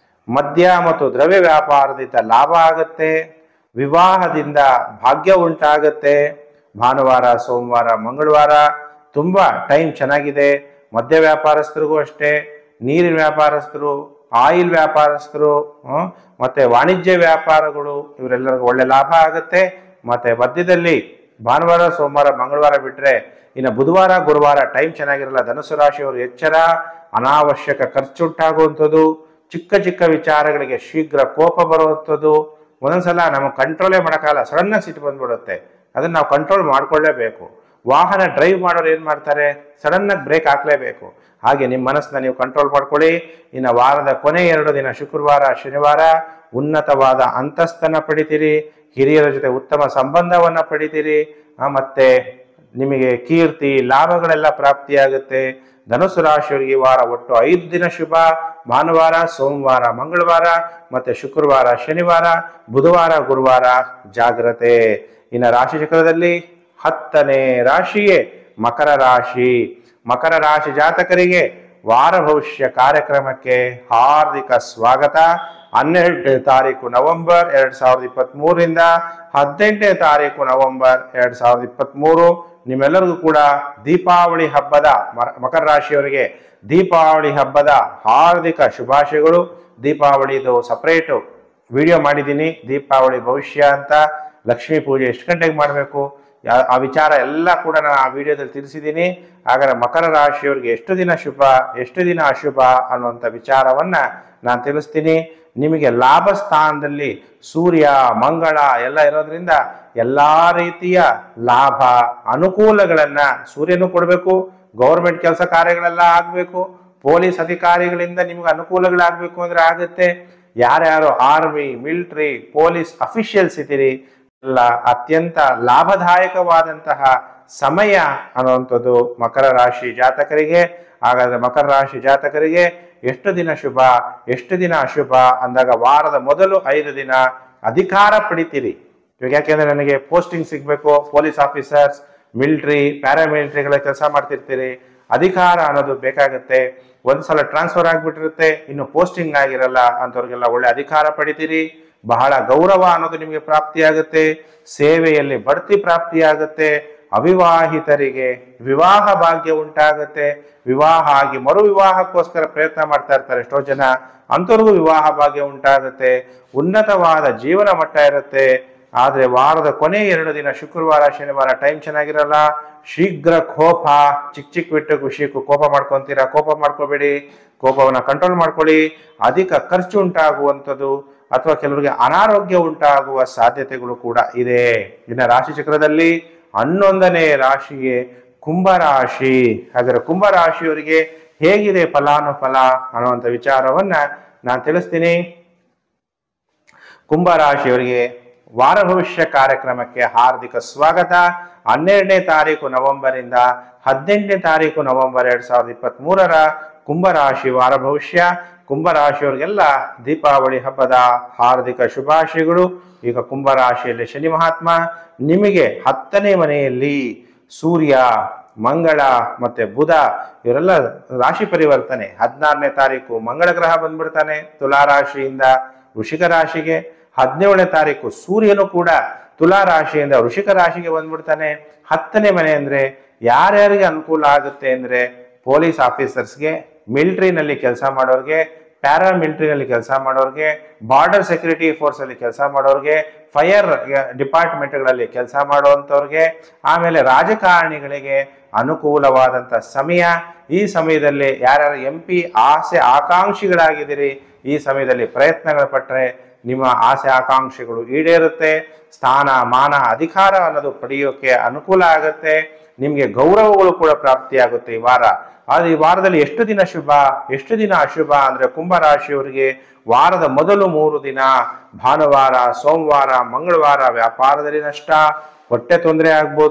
[SPEAKER 1] ಮದ್ಯ ಮತ್ತು ದ್ರವ್ಯ ವ್ಯಾಪಾರದಿಂದ ಲಾಭ ಆಗತ್ತೆ ವಿವಾಹದಿಂದ ಭಾಗ್ಯ ಉಂಟಾಗತ್ತೆ ಭಾನುವಾರ ಸೋಮವಾರ ಮಂಗಳವಾರ ತುಂಬ ಟೈಮ್ ಚೆನ್ನಾಗಿದೆ ಮದ್ಯ ವ್ಯಾಪಾರಸ್ಥರಿಗೂ ಅಷ್ಟೇ ನೀರಿನ ವ್ಯಾಪಾರಸ್ಥರು ಆಯಿಲ್ ವ್ಯಾಪಾರಸ್ಥರು ಹ್ಮ್, ಮತ್ತೆ ವಾಣಿಜ್ಯ ವ್ಯಾಪಾರಗಳು ಇವರೆಲ್ಲರಿಗೂ ಒಳ್ಳೆ ಲಾಭ ಆಗುತ್ತೆ ಮತ್ತೆ ಮಧ್ಯದಲ್ಲಿ ಭಾನುವಾರ ಸೋಮವಾರ ಮಂಗಳವಾರ ಬಿಟ್ರೆ ಇನ್ನು ಬುಧವಾರ ಗುರುವಾರ ಟೈಮ್ ಚೆನ್ನಾಗಿರಲ್ಲ ಧನುಸು ರಾಶಿಯವರು ಎಚ್ಚರ ಅನಾವಶ್ಯಕ ಖರ್ಚುಂಟಾಗುವಂಥದ್ದು ಚಿಕ್ಕ ಚಿಕ್ಕ ವಿಚಾರಗಳಿಗೆ ಶೀಘ್ರ ಕೋಪ ಬರುವಂಥದ್ದು ಒಂದೊಂದ್ಸಲ ನಮಗೆ ಕಂಟ್ರೋಲೇ ಮಾಡೋಕ್ಕಾಗಲ್ಲ ಸಡನ್ನಾಗಿ ಸಿಟ್ಟು ಬಂದ್ಬಿಡುತ್ತೆ ಅದನ್ನ ನಾವು ಕಂಟ್ರೋಲ್ ಮಾಡ್ಕೊಳ್ಳೇಬೇಕು ವಾಹನ ಡ್ರೈವ್ ಮಾಡೋರು ಏನು ಮಾಡ್ತಾರೆ ಸಡನ್ನಾಗಿ ಬ್ರೇಕ್ ಹಾಕ್ಲೇಬೇಕು ಹಾಗೆ ನಿಮ್ಮ ಮನಸ್ಸನ್ನ ನೀವು ಕಂಟ್ರೋಲ್ ಮಾಡ್ಕೊಳ್ಳಿ ಇನ್ನು ವಾರದ ಕೊನೆ ಎರಡು ದಿನ ಶುಕ್ರವಾರ ಶನಿವಾರ ಉನ್ನತವಾದ ಅಂತಸ್ತನ್ನ ಪಡಿತೀರಿ ಹಿರಿಯರ ಜೊತೆ ಉತ್ತಮ ಸಂಬಂಧವನ್ನ ಪಡಿತೀರಿ ಆ, ಮತ್ತೆ ನಿಮಗೆ ಕೀರ್ತಿ ಲಾಭಗಳೆಲ್ಲ ಪ್ರಾಪ್ತಿಯಾಗುತ್ತೆ ಧನುಸು ರಾಶಿಯವರಿಗೆ ಈ ವಾರ ಒಟ್ಟು ಐದು ದಿನ ಶುಭ ಭಾನುವಾರ ಸೋಮವಾರ ಮಂಗಳವಾರ ಮತ್ತೆ ಶುಕ್ರವಾರ ಶನಿವಾರ ಬುಧವಾರ ಗುರುವಾರ ಜಾಗ್ರತೆ ಇನ್ನು ರಾಶಿ ಚಕ್ರದಲ್ಲಿ ಹತ್ತನೇ ರಾಶಿಯೇ ಮಕರ ರಾಶಿ ಮಕರ ರಾಶಿ ಜಾತಕರಿಗೆ ವಾರ ಭವಿಷ್ಯ ಕಾರ್ಯಕ್ರಮಕ್ಕೆ ಹಾರ್ದಿಕ ಸ್ವಾಗತ ಹನ್ನೆರಡನೇ ತಾರೀಕು ನವೆಂಬರ್ ಎರಡ್ ಸಾವಿರದ ಇಪ್ಪತ್ತ್ ಮೂರರಿಂದ ಹದಿನೆಂಟನೇ ತಾರೀಕು ನವೆಂಬರ್ ಎರಡ್ ಸಾವಿರದ ಇಪ್ಪತ್ತ್ ಮೂರು ನಿಮ್ಮೆಲ್ಲರಿಗೂ ಕೂಡ ದೀಪಾವಳಿ ಹಬ್ಬದ ಮ- ಮಕರ ರಾಶಿಯವರಿಗೆ ದೀಪಾವಳಿ ಹಬ್ಬದ ಹಾರ್ದಿಕ ಶುಭಾಶಯಗಳು ದೀಪಾವಳಿದು ಸಪರೇಟು ವಿಡಿಯೋ ಮಾಡಿದ್ದೀನಿ ದೀಪಾವಳಿ ಭವಿಷ್ಯ ಅಂತ ಲಕ್ಷ್ಮೀ ಪೂಜೆ ಎಷ್ಟು ಗಂಟೆಗೆ ಮಾಡಬೇಕು ಆ ವಿಚಾರ ಎಲ್ಲ ಕೂಡ ನಾನು ಆ ವಿಡಿಯೋದಲ್ಲಿ ತಿಳಿಸಿದ್ದೀನಿ ಹಾಗಾದ್ರೆ ಮಕರ ರಾಶಿಯವರಿಗೆ ಎಷ್ಟು ದಿನ ಶುಭ ಎಷ್ಟು ದಿನ ಅಶುಭ ಅನ್ನುವಂಥ ವಿಚಾರವನ್ನ ನಾನು ತಿಳಿಸ್ತೀನಿ ನಿಮಗೆ ಲಾಭ ಸ್ಥಾನದಲ್ಲಿ ಸೂರ್ಯ ಮಂಗಳ ಎಲ್ಲ ಇರೋದ್ರಿಂದ ಎಲ್ಲಾ ರೀತಿಯ ಲಾಭ ಅನುಕೂಲಗಳನ್ನ ಸೂರ್ಯನು ಕೊಡಬೇಕು ಗೌರ್ಮೆಂಟ್ ಕೆಲಸ ಕಾರ್ಯಗಳೆಲ್ಲ ಆಗಬೇಕು ಪೊಲೀಸ್ ಅಧಿಕಾರಿಗಳಿಂದ ನಿಮ್ಗೆ ಅನುಕೂಲಗಳಾಗಬೇಕು ಅಂದ್ರೆ ಆಗುತ್ತೆ ಯಾರ್ಯಾರು ಆರ್ಮಿ ಮಿಲಿಟರಿ ಪೊಲೀಸ್ ಅಫಿಷಿಯಲ್ಸ್ ಇದ್ದೀರಿ ಎಲ್ಲ ಅತ್ಯಂತ ಲಾಭದಾಯಕವಾದಂತಹ ಸಮಯ ಅನ್ನುವಂಥದ್ದು ಮಕರ ರಾಶಿ ಜಾತಕರಿಗೆ ಹಾಗಾದ್ರೆ ಮಕರ ರಾಶಿ ಜಾತಕರಿಗೆ ಎಷ್ಟು ದಿನ ಶುಭ ಎಷ್ಟು ದಿನ ಅಶುಭ ಅಂದಾಗ ವಾರದ ಮೊದಲು ಐದು ದಿನ ಅಧಿಕಾರ ಪಡಿತೀರಿ ಇವಾಗ ಯಾಕೆಂದ್ರೆ ನನಗೆ ಪೋಸ್ಟಿಂಗ್ ಸಿಗ್ಬೇಕು ಪೊಲೀಸ್ ಆಫೀಸರ್ಸ್ ಮಿಲಿಟರಿ ಪ್ಯಾರಾಮಿಲಿಟರಿಗಳ ಕೆಲಸ ಮಾಡ್ತಿರ್ತೀರಿ ಅಧಿಕಾರ ಅನ್ನೋದು ಬೇಕಾಗುತ್ತೆ ಒಂದ್ಸಲ ಟ್ರಾನ್ಸ್ಫರ್ ಆಗ್ಬಿಟ್ಟಿರುತ್ತೆ ಇನ್ನು ಪೋಸ್ಟಿಂಗ್ ಆಗಿರಲ್ಲ ಅಂತವ್ರಿಗೆಲ್ಲ ಒಳ್ಳೆ ಅಧಿಕಾರ ಪಡಿತೀರಿ ಬಹಳ ಗೌರವ ಅನ್ನೋದು ನಿಮಗೆ ಪ್ರಾಪ್ತಿಯಾಗುತ್ತೆ ಸೇವೆಯಲ್ಲಿ ಬಡ್ತಿ ಪ್ರಾಪ್ತಿಯಾಗುತ್ತೆ ಅವಿವಾಹಿತರಿಗೆ ವಿವಾಹ ಭಾಗ್ಯ ಉಂಟಾಗುತ್ತೆ ವಿವಾಹ ಆಗಿ ಮರು ವಿವಾಹಕ್ಕೋಸ್ಕರ ಪ್ರಯತ್ನ ಮಾಡ್ತಾ ಇರ್ತಾರೆ ಎಷ್ಟೋ ಜನ ಅಂಥವ್ರಿಗೂ ವಿವಾಹ ಭಾಗ್ಯ ಉಂಟಾಗುತ್ತೆ ಉನ್ನತವಾದ ಜೀವನ ಮಟ್ಟ ಇರುತ್ತೆ ಆದ್ರೆ ವಾರದ ಕೊನೆ ಎರಡು ದಿನ ಶುಕ್ರವಾರ ಶನಿವಾರ ಟೈಮ್ ಚೆನ್ನಾಗಿರಲ್ಲ ಶೀಘ್ರ ಕೋಪ ಚಿಕ್ಕ ಚಿಕ್ಕ ಬಿಟ್ಟು ಖುಷಿಗೂ ಕೋಪ ಮಾಡ್ಕೊಂತೀರಾ ಕೋಪ ಮಾಡ್ಕೋಬೇಡಿ ಕೋಪವನ್ನ ಕಂಟ್ರೋಲ್ ಮಾಡ್ಕೊಳ್ಳಿ ಅಧಿಕ ಖರ್ಚು ಉಂಟಾಗುವಂಥದ್ದು ಅಥವಾ ಕೆಲವರಿಗೆ ಅನಾರೋಗ್ಯ ಉಂಟಾಗುವ ಸಾಧ್ಯತೆಗಳು ಕೂಡ ಇದೆ ಇನ್ನು ರಾಶಿ ಚಕ್ರದಲ್ಲಿ ಹನ್ನೊಂದನೇ ರಾಶಿಗೆ ಕುಂಭರಾಶಿ ಹಾಗಾದ್ರೆ ಕುಂಭರಾಶಿಯವರಿಗೆ ಹೇಗಿದೆ ಫಲಾನುಫಲ ಅನ್ನುವಂಥ ವಿಚಾರವನ್ನ ನಾನು ತಿಳಿಸ್ತೀನಿ ಕುಂಭರಾಶಿಯವರಿಗೆ ವಾರ ಭವಿಷ್ಯ ಕಾರ್ಯಕ್ರಮಕ್ಕೆ ಹಾರ್ದಿಕ ಸ್ವಾಗತ ಹನ್ನೆರಡನೇ ತಾರೀಕು ನವೆಂಬರ್ ಇಂದ ಹದಿನೆಂಟನೇ ತಾರೀಕು ನವೆಂಬರ್ ಎರಡ್ ಸಾವಿರದ ಇಪ್ಪತ್ತ್ ಮೂರರ ಕುಂಭರಾಶಿ ವಾರ ಭವಿಷ್ಯ ಕುಂಭರಾಶಿಯವರಿಗೆಲ್ಲ ದೀಪಾವಳಿ ಹಬ್ಬದ ಹಾರ್ದಿಕ ಶುಭಾಶಯಗಳು ಈಗ ಕುಂಭರಾಶಿಯಲ್ಲಿ ಶನಿ ಮಹಾತ್ಮ ನಿಮಗೆ ಹತ್ತನೇ ಮನೆಯಲ್ಲಿ ಸೂರ್ಯ ಮಂಗಳ ಮತ್ತೆ ಬುಧ ಇವರೆಲ್ಲ ರಾಶಿ ಪರಿವರ್ತನೆ ಹದಿನಾರನೇ ತಾರೀಕು ಮಂಗಳ ಗ್ರಹ ಬಂದ್ಬಿಡ್ತಾನೆ ತುಲಾ ರಾಶಿಯಿಂದ ವೃಷಿಕ ರಾಶಿಗೆ ಹದಿನೇಳನೇ ತಾರೀಕು ಸೂರ್ಯನು ಕೂಡ ತುಲಾ ರಾಶಿಯಿಂದ ವೃಷಿಕ ರಾಶಿಗೆ ಬಂದ್ಬಿಡ್ತಾನೆ ಹತ್ತನೇ ಮನೆ ಅಂದ್ರೆ ಯಾರ್ಯಾರಿಗೆ ಅನುಕೂಲ ಆಗುತ್ತೆ ಅಂದ್ರೆ ಪೊಲೀಸ್ ಆಫೀಸರ್ಸ್ಗೆ ಮಿಲಿಟರಿನಲ್ಲಿ ಕೆಲಸ ಮಾಡೋರಿಗೆ ಪ್ಯಾರಾ ಮಿಲಿಟರಿನಲ್ಲಿ ಕೆಲಸ ಮಾಡೋರಿಗೆ ಬಾರ್ಡರ್ ಸೆಕ್ಯೂರಿಟಿ ಫೋರ್ಸ್ ಅಲ್ಲಿ ಕೆಲಸ ಮಾಡೋರಿಗೆ ಫೈರ್ ಡಿಪಾರ್ಟ್ಮೆಂಟ್ಗಳಲ್ಲಿ ಕೆಲಸ ಮಾಡುವಂಥವ್ರಿಗೆ ಆಮೇಲೆ ರಾಜಕಾರಣಿಗಳಿಗೆ ಅನುಕೂಲವಾದಂಥ ಸಮಯ ಈ ಸಮಯದಲ್ಲಿ ಯಾರ್ಯಾರು ಎಂ ಪಿ ಆಸೆ ಆಕಾಂಕ್ಷಿಗಳಾಗಿದ್ದೀರಿ ಈ ಸಮಯದಲ್ಲಿ ಪ್ರಯತ್ನಗಳು ಪಟ್ಟರೆ ನಿಮ್ಮ ಆಸೆ ಆಕಾಂಕ್ಷೆಗಳು ಈಡೇರುತ್ತೆ ಸ್ಥಾನ ಮಾನ ಅಧಿಕಾರ ಅನ್ನೋದು ಪಡೆಯೋಕೆ ಅನುಕೂಲ ಆಗುತ್ತೆ ನಿಮಗೆ ಗೌರವಗಳು ಕೂಡ ಪ್ರಾಪ್ತಿಯಾಗುತ್ತೆ ಈ ವಾರ ಆದ್ರೆ ಈ ವಾರದಲ್ಲಿ ಎಷ್ಟು ದಿನ ಶುಭ ಎಷ್ಟು ದಿನ ಅಶುಭ ಅಂದ್ರೆ ಕುಂಭರಾಶಿಯವರಿಗೆ ವಾರದ ಮೊದಲು ಮೂರು ದಿನ ಭಾನುವಾರ ಸೋಮವಾರ ಮಂಗಳವಾರ ವ್ಯಾಪಾರದಲ್ಲಿ ನಷ್ಟ ಹೊಟ್ಟೆ ತೊಂದರೆ ಆಗ್ಬೋದು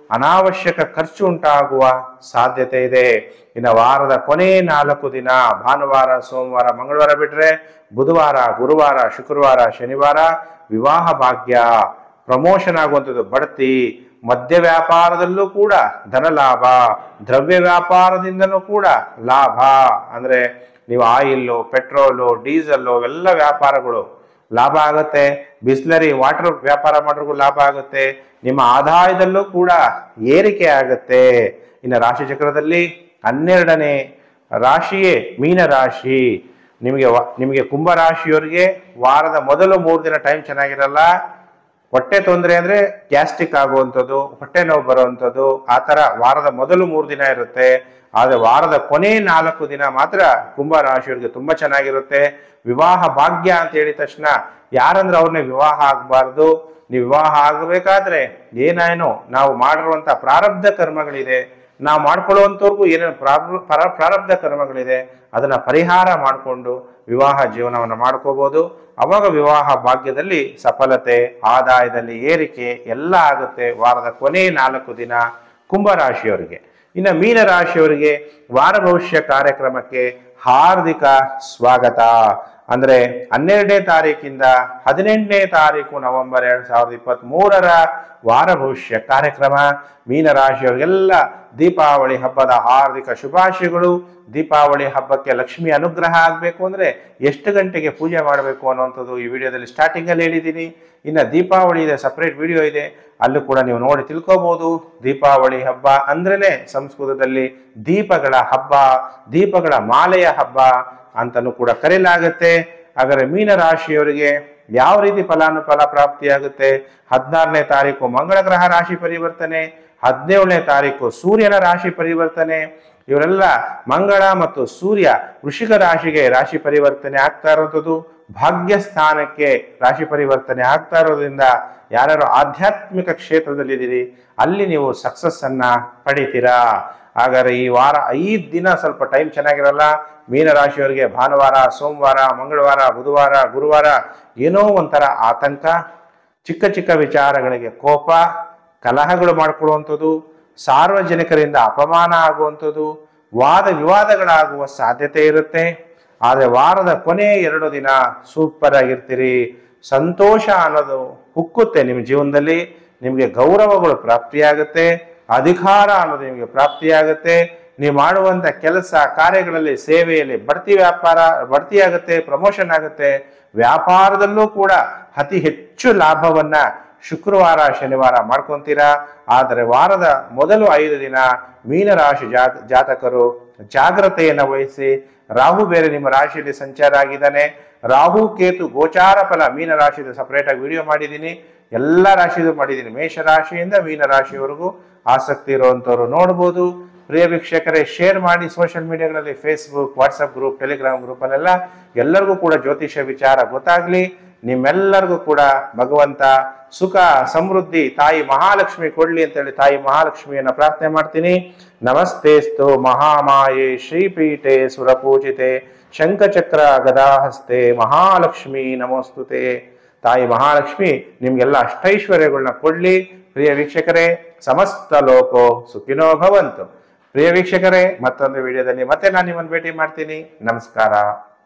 [SPEAKER 1] ಅನಾವಶ್ಯಕ ಖರ್ಚು ಉಂಟಾಗುವ ಸಾಧ್ಯತೆ ಇದೆ ಇನ್ನು ವಾರದ ಕೊನೆ ನಾಲ್ಕು ದಿನ ಭಾನುವಾರ ಸೋಮವಾರ ಮಂಗಳವಾರ ಬಿಟ್ರೆ ಬುಧವಾರ ಗುರುವಾರ ಶುಕ್ರವಾರ ಶನಿವಾರ ವಿವಾಹ ಭಾಗ್ಯ ಪ್ರಮೋಷನ್ ಆಗುವಂಥದ್ದು ಬಡ್ತಿ ಮದ್ಯ ವ್ಯಾಪಾರದಲ್ಲೂ ಕೂಡ ಧನ ಲಾಭ ದ್ರವ್ಯ ವ್ಯಾಪಾರದಿಂದನೂ ಕೂಡ ಲಾಭ ಅಂದ್ರೆ ನೀವು ಆಯಿಲ್ಲು ಪೆಟ್ರೋಲು ಡೀಸೆಲ್ಲು ಎಲ್ಲ ವ್ಯಾಪಾರಗಳು ಲಾಭ ಆಗುತ್ತೆ ಬಿಸ್ಲರಿ ವಾಟರ್ ವ್ಯಾಪಾರ ಮಾಡೋರ್ಗೂ ಲಾಭ ಆಗುತ್ತೆ ನಿಮ್ಮ ಆದಾಯದಲ್ಲೂ ಕೂಡ ಏರಿಕೆ ಆಗುತ್ತೆ ಇನ್ನು ರಾಶಿ ಚಕ್ರದಲ್ಲಿ ಹನ್ನೆರಡನೇ ರಾಶಿಯೇ ಮೀನ ರಾಶಿ ನಿಮಗೆ ವ- ನಿಮಗೆ ಕುಂಭ ರಾಶಿಯವರಿಗೆ ವಾರದ ಮೊದಲು ಮೂರು ದಿನ ಟೈಮ್ ಚೆನ್ನಾಗಿರಲ್ಲ ಹೊಟ್ಟೆ ತೊಂದರೆ ಅಂದ್ರೆ ಗ್ಯಾಸ್ಟ್ರಿಕ್ ಆಗುವಂಥದ್ದು ಹೊಟ್ಟೆ ನೋವು ಬರುವಂಥದ್ದು ಆ ಥರ ವಾರದ ಮೊದಲು ಮೂರು ದಿನ ಇರುತ್ತೆ ಆದರೆ ವಾರದ ಕೊನೆ ನಾಲ್ಕು ದಿನ ಮಾತ್ರ ಕುಂಭ ರಾಶಿಯವರಿಗೆ ತುಂಬಾ ಚೆನ್ನಾಗಿರುತ್ತೆ ವಿವಾಹ ಭಾಗ್ಯ ಅಂತ ಹೇಳಿದ ತಕ್ಷಣ ಯಾರಂದ್ರೆ ಅವ್ರನ್ನ ವಿವಾಹ ಆಗಬಾರ್ದು ನೀವು ವಿವಾಹ ಆಗಬೇಕಾದ್ರೆ ಏನೇನೋ ನಾವು ಮಾಡಿರುವಂಥ ಪ್ರಾರಬ್ಧ ಕರ್ಮಗಳಿದೆ ನಾವು ಮಾಡ್ಕೊಳ್ಳುವಂಥವ್ರಿಗೂ ಏನೇನು ಪ್ರಾರ- ಪರ- ಪ್ರಾರಬ್ಧ ಕರ್ಮಗಳಿದೆ ಅದನ್ನ ಪರಿಹಾರ ಮಾಡಿಕೊಂಡು ವಿವಾಹ ಜೀವನವನ್ನು ಮಾಡ್ಕೋಬಹುದು ಅವಾಗ ವಿವಾಹ ಭಾಗ್ಯದಲ್ಲಿ ಸಫಲತೆ ಆದಾಯದಲ್ಲಿ ಏರಿಕೆ ಎಲ್ಲ ಆಗುತ್ತೆ ವಾರದ ಕೊನೆ ನಾಲ್ಕು ದಿನ ಕುಂಭರಾಶಿಯವರಿಗೆ ಇನ್ನು ಮೀನ ರಾಶಿಯವರಿಗೆ ವಾರ ಭವಿಷ್ಯ ಕಾರ್ಯಕ್ರಮಕ್ಕೆ ಹಾರ್ದಿಕ ಸ್ವಾಗತ ಅಂದ್ರೆ ಹನ್ನೆರಡನೇ ತಾರೀಕಿಂದ ಹದಿನೆಂಟನೇ ತಾರೀಕು ನವೆಂಬರ್ ಎರಡ್ ಸಾವಿರದ ಇಪ್ಪತ್ತ್ ಮೂರರ ವಾರ ಭವಿಷ್ಯ ಕಾರ್ಯಕ್ರಮ ಮೀನರಾಶಿಯವರಿಗೆಲ್ಲ ದೀಪಾವಳಿ ಹಬ್ಬದ ಹಾರ್ದಿಕ ಶುಭಾಶಯಗಳು ದೀಪಾವಳಿ ಹಬ್ಬಕ್ಕೆ ಲಕ್ಷ್ಮಿ ಅನುಗ್ರಹ ಆಗಬೇಕು ಅಂದ್ರೆ ಎಷ್ಟು ಗಂಟೆಗೆ ಪೂಜೆ ಮಾಡಬೇಕು ಅನ್ನುವಂಥದ್ದು ಈ ವಿಡಿಯೋದಲ್ಲಿ ಸ್ಟಾರ್ಟಿಂಗ್ ಅಲ್ಲಿ ಹೇಳಿದ್ದೀನಿ ಇನ್ನು ದೀಪಾವಳಿ ಇದೆ ಸಪ್ರೇಟ್ ವಿಡಿಯೋ ಇದೆ ಅಲ್ಲೂ ಕೂಡ ನೀವು ನೋಡಿ ತಿಳ್ಕೊಬಹುದು ದೀಪಾವಳಿ ಹಬ್ಬ ಅಂದ್ರೇನೆ ಸಂಸ್ಕೃತದಲ್ಲಿ ದೀಪಗಳ ಹಬ್ಬ ದೀಪಗಳ ಮಾಲೆಯ ಹಬ್ಬ ಅಂತಲೂ ಕೂಡ ಕರೆಯಲಾಗುತ್ತೆ ಹಾಗಾದ್ರೆ ಮೀನ ರಾಶಿಯವರಿಗೆ ಯಾವ ರೀತಿ ಫಲಾನುಫಲ ಪ್ರಾಪ್ತಿಯಾಗುತ್ತೆ ಹದಿನಾರನೇ ತಾರೀಕು ಮಂಗಳ ಗ್ರಹ ರಾಶಿ ಪರಿವರ್ತನೆ ಹದಿನೇಳನೇ ತಾರೀಕು ಸೂರ್ಯನ ರಾಶಿ ಪರಿವರ್ತನೆ ಇವರೆಲ್ಲ ಮಂಗಳ ಮತ್ತು ಸೂರ್ಯ ವೃಷಿಕ ರಾಶಿಗೆ ರಾಶಿ ಪರಿವರ್ತನೆ ಆಗ್ತಾ ಇರೋದು ಭಾಗ್ಯ ಸ್ಥಾನಕ್ಕೆ ರಾಶಿ ಪರಿವರ್ತನೆ ಆಗ್ತಾ ಇರೋದ್ರಿಂದ ಯಾರ್ಯಾರು ಆಧ್ಯಾತ್ಮಿಕ ಕ್ಷೇತ್ರದಲ್ಲಿದ್ದೀರಿ ಅಲ್ಲಿ ನೀವು ಸಕ್ಸಸ್ ಅನ್ನ ಪಡಿತೀರಾ ಹಾಗಾದ್ರೆ ಈ ವಾರ ಐದು ದಿನ ಸ್ವಲ್ಪ ಟೈಮ್ ಚೆನ್ನಾಗಿರಲ್ಲ ಮೀನರಾಶಿಯವರಿಗೆ ಭಾನುವಾರ ಸೋಮವಾರ ಮಂಗಳವಾರ ಬುಧವಾರ ಗುರುವಾರ ಏನೋ ಒಂಥರ ಆತಂಕ ಚಿಕ್ಕ ಚಿಕ್ಕ ವಿಚಾರಗಳಿಗೆ ಕೋಪ ಕಲಹಗಳು ಮಾಡ್ಕೊಳ್ಳುವಂಥದ್ದು ಸಾರ್ವಜನಿಕರಿಂದ ಅಪಮಾನ ಆಗುವಂಥದ್ದು ವಾದ ವಿವಾದಗಳಾಗುವ ಸಾಧ್ಯತೆ ಇರುತ್ತೆ ಆದರೆ ವಾರದ ಕೊನೆ ಎರಡು ದಿನ ಸೂಪರ್ ಆಗಿರ್ತೀರಿ ಸಂತೋಷ ಅನ್ನೋದು ಹುಕ್ಕುತ್ತೆ ನಿಮ್ಮ ಜೀವನದಲ್ಲಿ ನಿಮಗೆ ಗೌರವಗಳು ಪ್ರಾಪ್ತಿಯಾಗುತ್ತೆ ಅಧಿಕಾರ ಅನ್ನೋದು ನಿಮಗೆ ಪ್ರಾಪ್ತಿಯಾಗುತ್ತೆ ನೀವು ಮಾಡುವಂತ ಕೆಲಸ ಕಾರ್ಯಗಳಲ್ಲಿ ಸೇವೆಯಲ್ಲಿ ಬಡ್ತಿ ವ್ಯಾಪಾರ ಬಡ್ತಿ ಆಗುತ್ತೆ ಪ್ರಮೋಷನ್ ಆಗುತ್ತೆ ವ್ಯಾಪಾರದಲ್ಲೂ ಕೂಡ ಅತಿ ಹೆಚ್ಚು ಲಾಭವನ್ನ ಶುಕ್ರವಾರ ಶನಿವಾರ ಮಾಡ್ಕೊಂತೀರಾ ಆದರೆ ವಾರದ ಮೊದಲು ಐದು ದಿನ ಮೀನರಾಶಿ ಜಾತ ಜಾತಕರು ಜಾಗ್ರತೆಯನ್ನು ವಹಿಸಿ ರಾಹು ಬೇರೆ ನಿಮ್ಮ ರಾಶಿಯಲ್ಲಿ ಸಂಚಾರ ಆಗಿದ್ದಾನೆ ರಾಹು ಕೇತು ಗೋಚಾರ ಫಲ ಮೀನ ರಾಶಿದು ಸಪರೇಟ್ ಆಗಿ ವಿಡಿಯೋ ಮಾಡಿದ್ದೀನಿ ಎಲ್ಲ ರಾಶಿದು ಮಾಡಿದ್ದೀನಿ ಮೇಷ ರಾಶಿಯಿಂದ ಮೀನ ರಾಶಿಯವರೆಗೂ ಆಸಕ್ತಿ ಇರುವಂತವ್ರು ನೋಡ್ಬೋದು ಪ್ರಿಯ ವೀಕ್ಷಕರೇ ಶೇರ್ ಮಾಡಿ ಸೋಷಿಯಲ್ ಮೀಡಿಯಾಗಳಲ್ಲಿ ಫೇಸ್ಬುಕ್ ವಾಟ್ಸಪ್ ಗ್ರೂಪ್ ಟೆಲಿಗ್ರಾಮ್ ಗ್ರೂಪಲ್ಲೆಲ್ಲ ಎಲ್ಲರಿಗೂ ಕೂಡ ಜ್ಯೋತಿಷ ವಿಚಾರ ಗೊತ್ತಾಗ್ಲಿ ನಿಮ್ಮೆಲ್ಲರಿಗೂ ಕೂಡ ಭಗವಂತ ಸುಖ ಸಮೃದ್ಧಿ ತಾಯಿ ಮಹಾಲಕ್ಷ್ಮಿ ಕೊಡ್ಲಿ ಅಂತೇಳಿ ತಾಯಿ ಮಹಾಲಕ್ಷ್ಮಿಯನ್ನ ಪ್ರಾರ್ಥನೆ ಮಾಡ್ತೀನಿ ನಮಸ್ತೇಸ್ತು ಮಹಾಮಾಯೆ ಶ್ರೀಪೀಠೆ ಸುರಪೂಜಿತೆ ಶಂಖಚಕ್ರ ಗದಾಹಸ್ತೆ ಮಹಾಲಕ್ಷ್ಮಿ ನಮೋಸ್ತುತೆ ತಾಯಿ ಮಹಾಲಕ್ಷ್ಮಿ ನಿಮ್ಗೆಲ್ಲ ಅಷ್ಟೈಶ್ವರ್ಯಗಳನ್ನ ಕೊಡ್ಲಿ ಪ್ರಿಯ ವೀಕ್ಷಕರೇ ಸಮಸ್ತ ಲೋಕೋ ಸುಖಿನೋ ಭವಂತು ಪ್ರಿಯ ವೀಕ್ಷಕರೇ ಮತ್ತೊಂದು ವಿಡಿಯೋದಲ್ಲಿ ಮತ್ತೆ ನಾನು ನಿಮ್ಮನ್ನು ಭೇಟಿ ಮಾಡ್ತೀನಿ ನಮಸ್ಕಾರ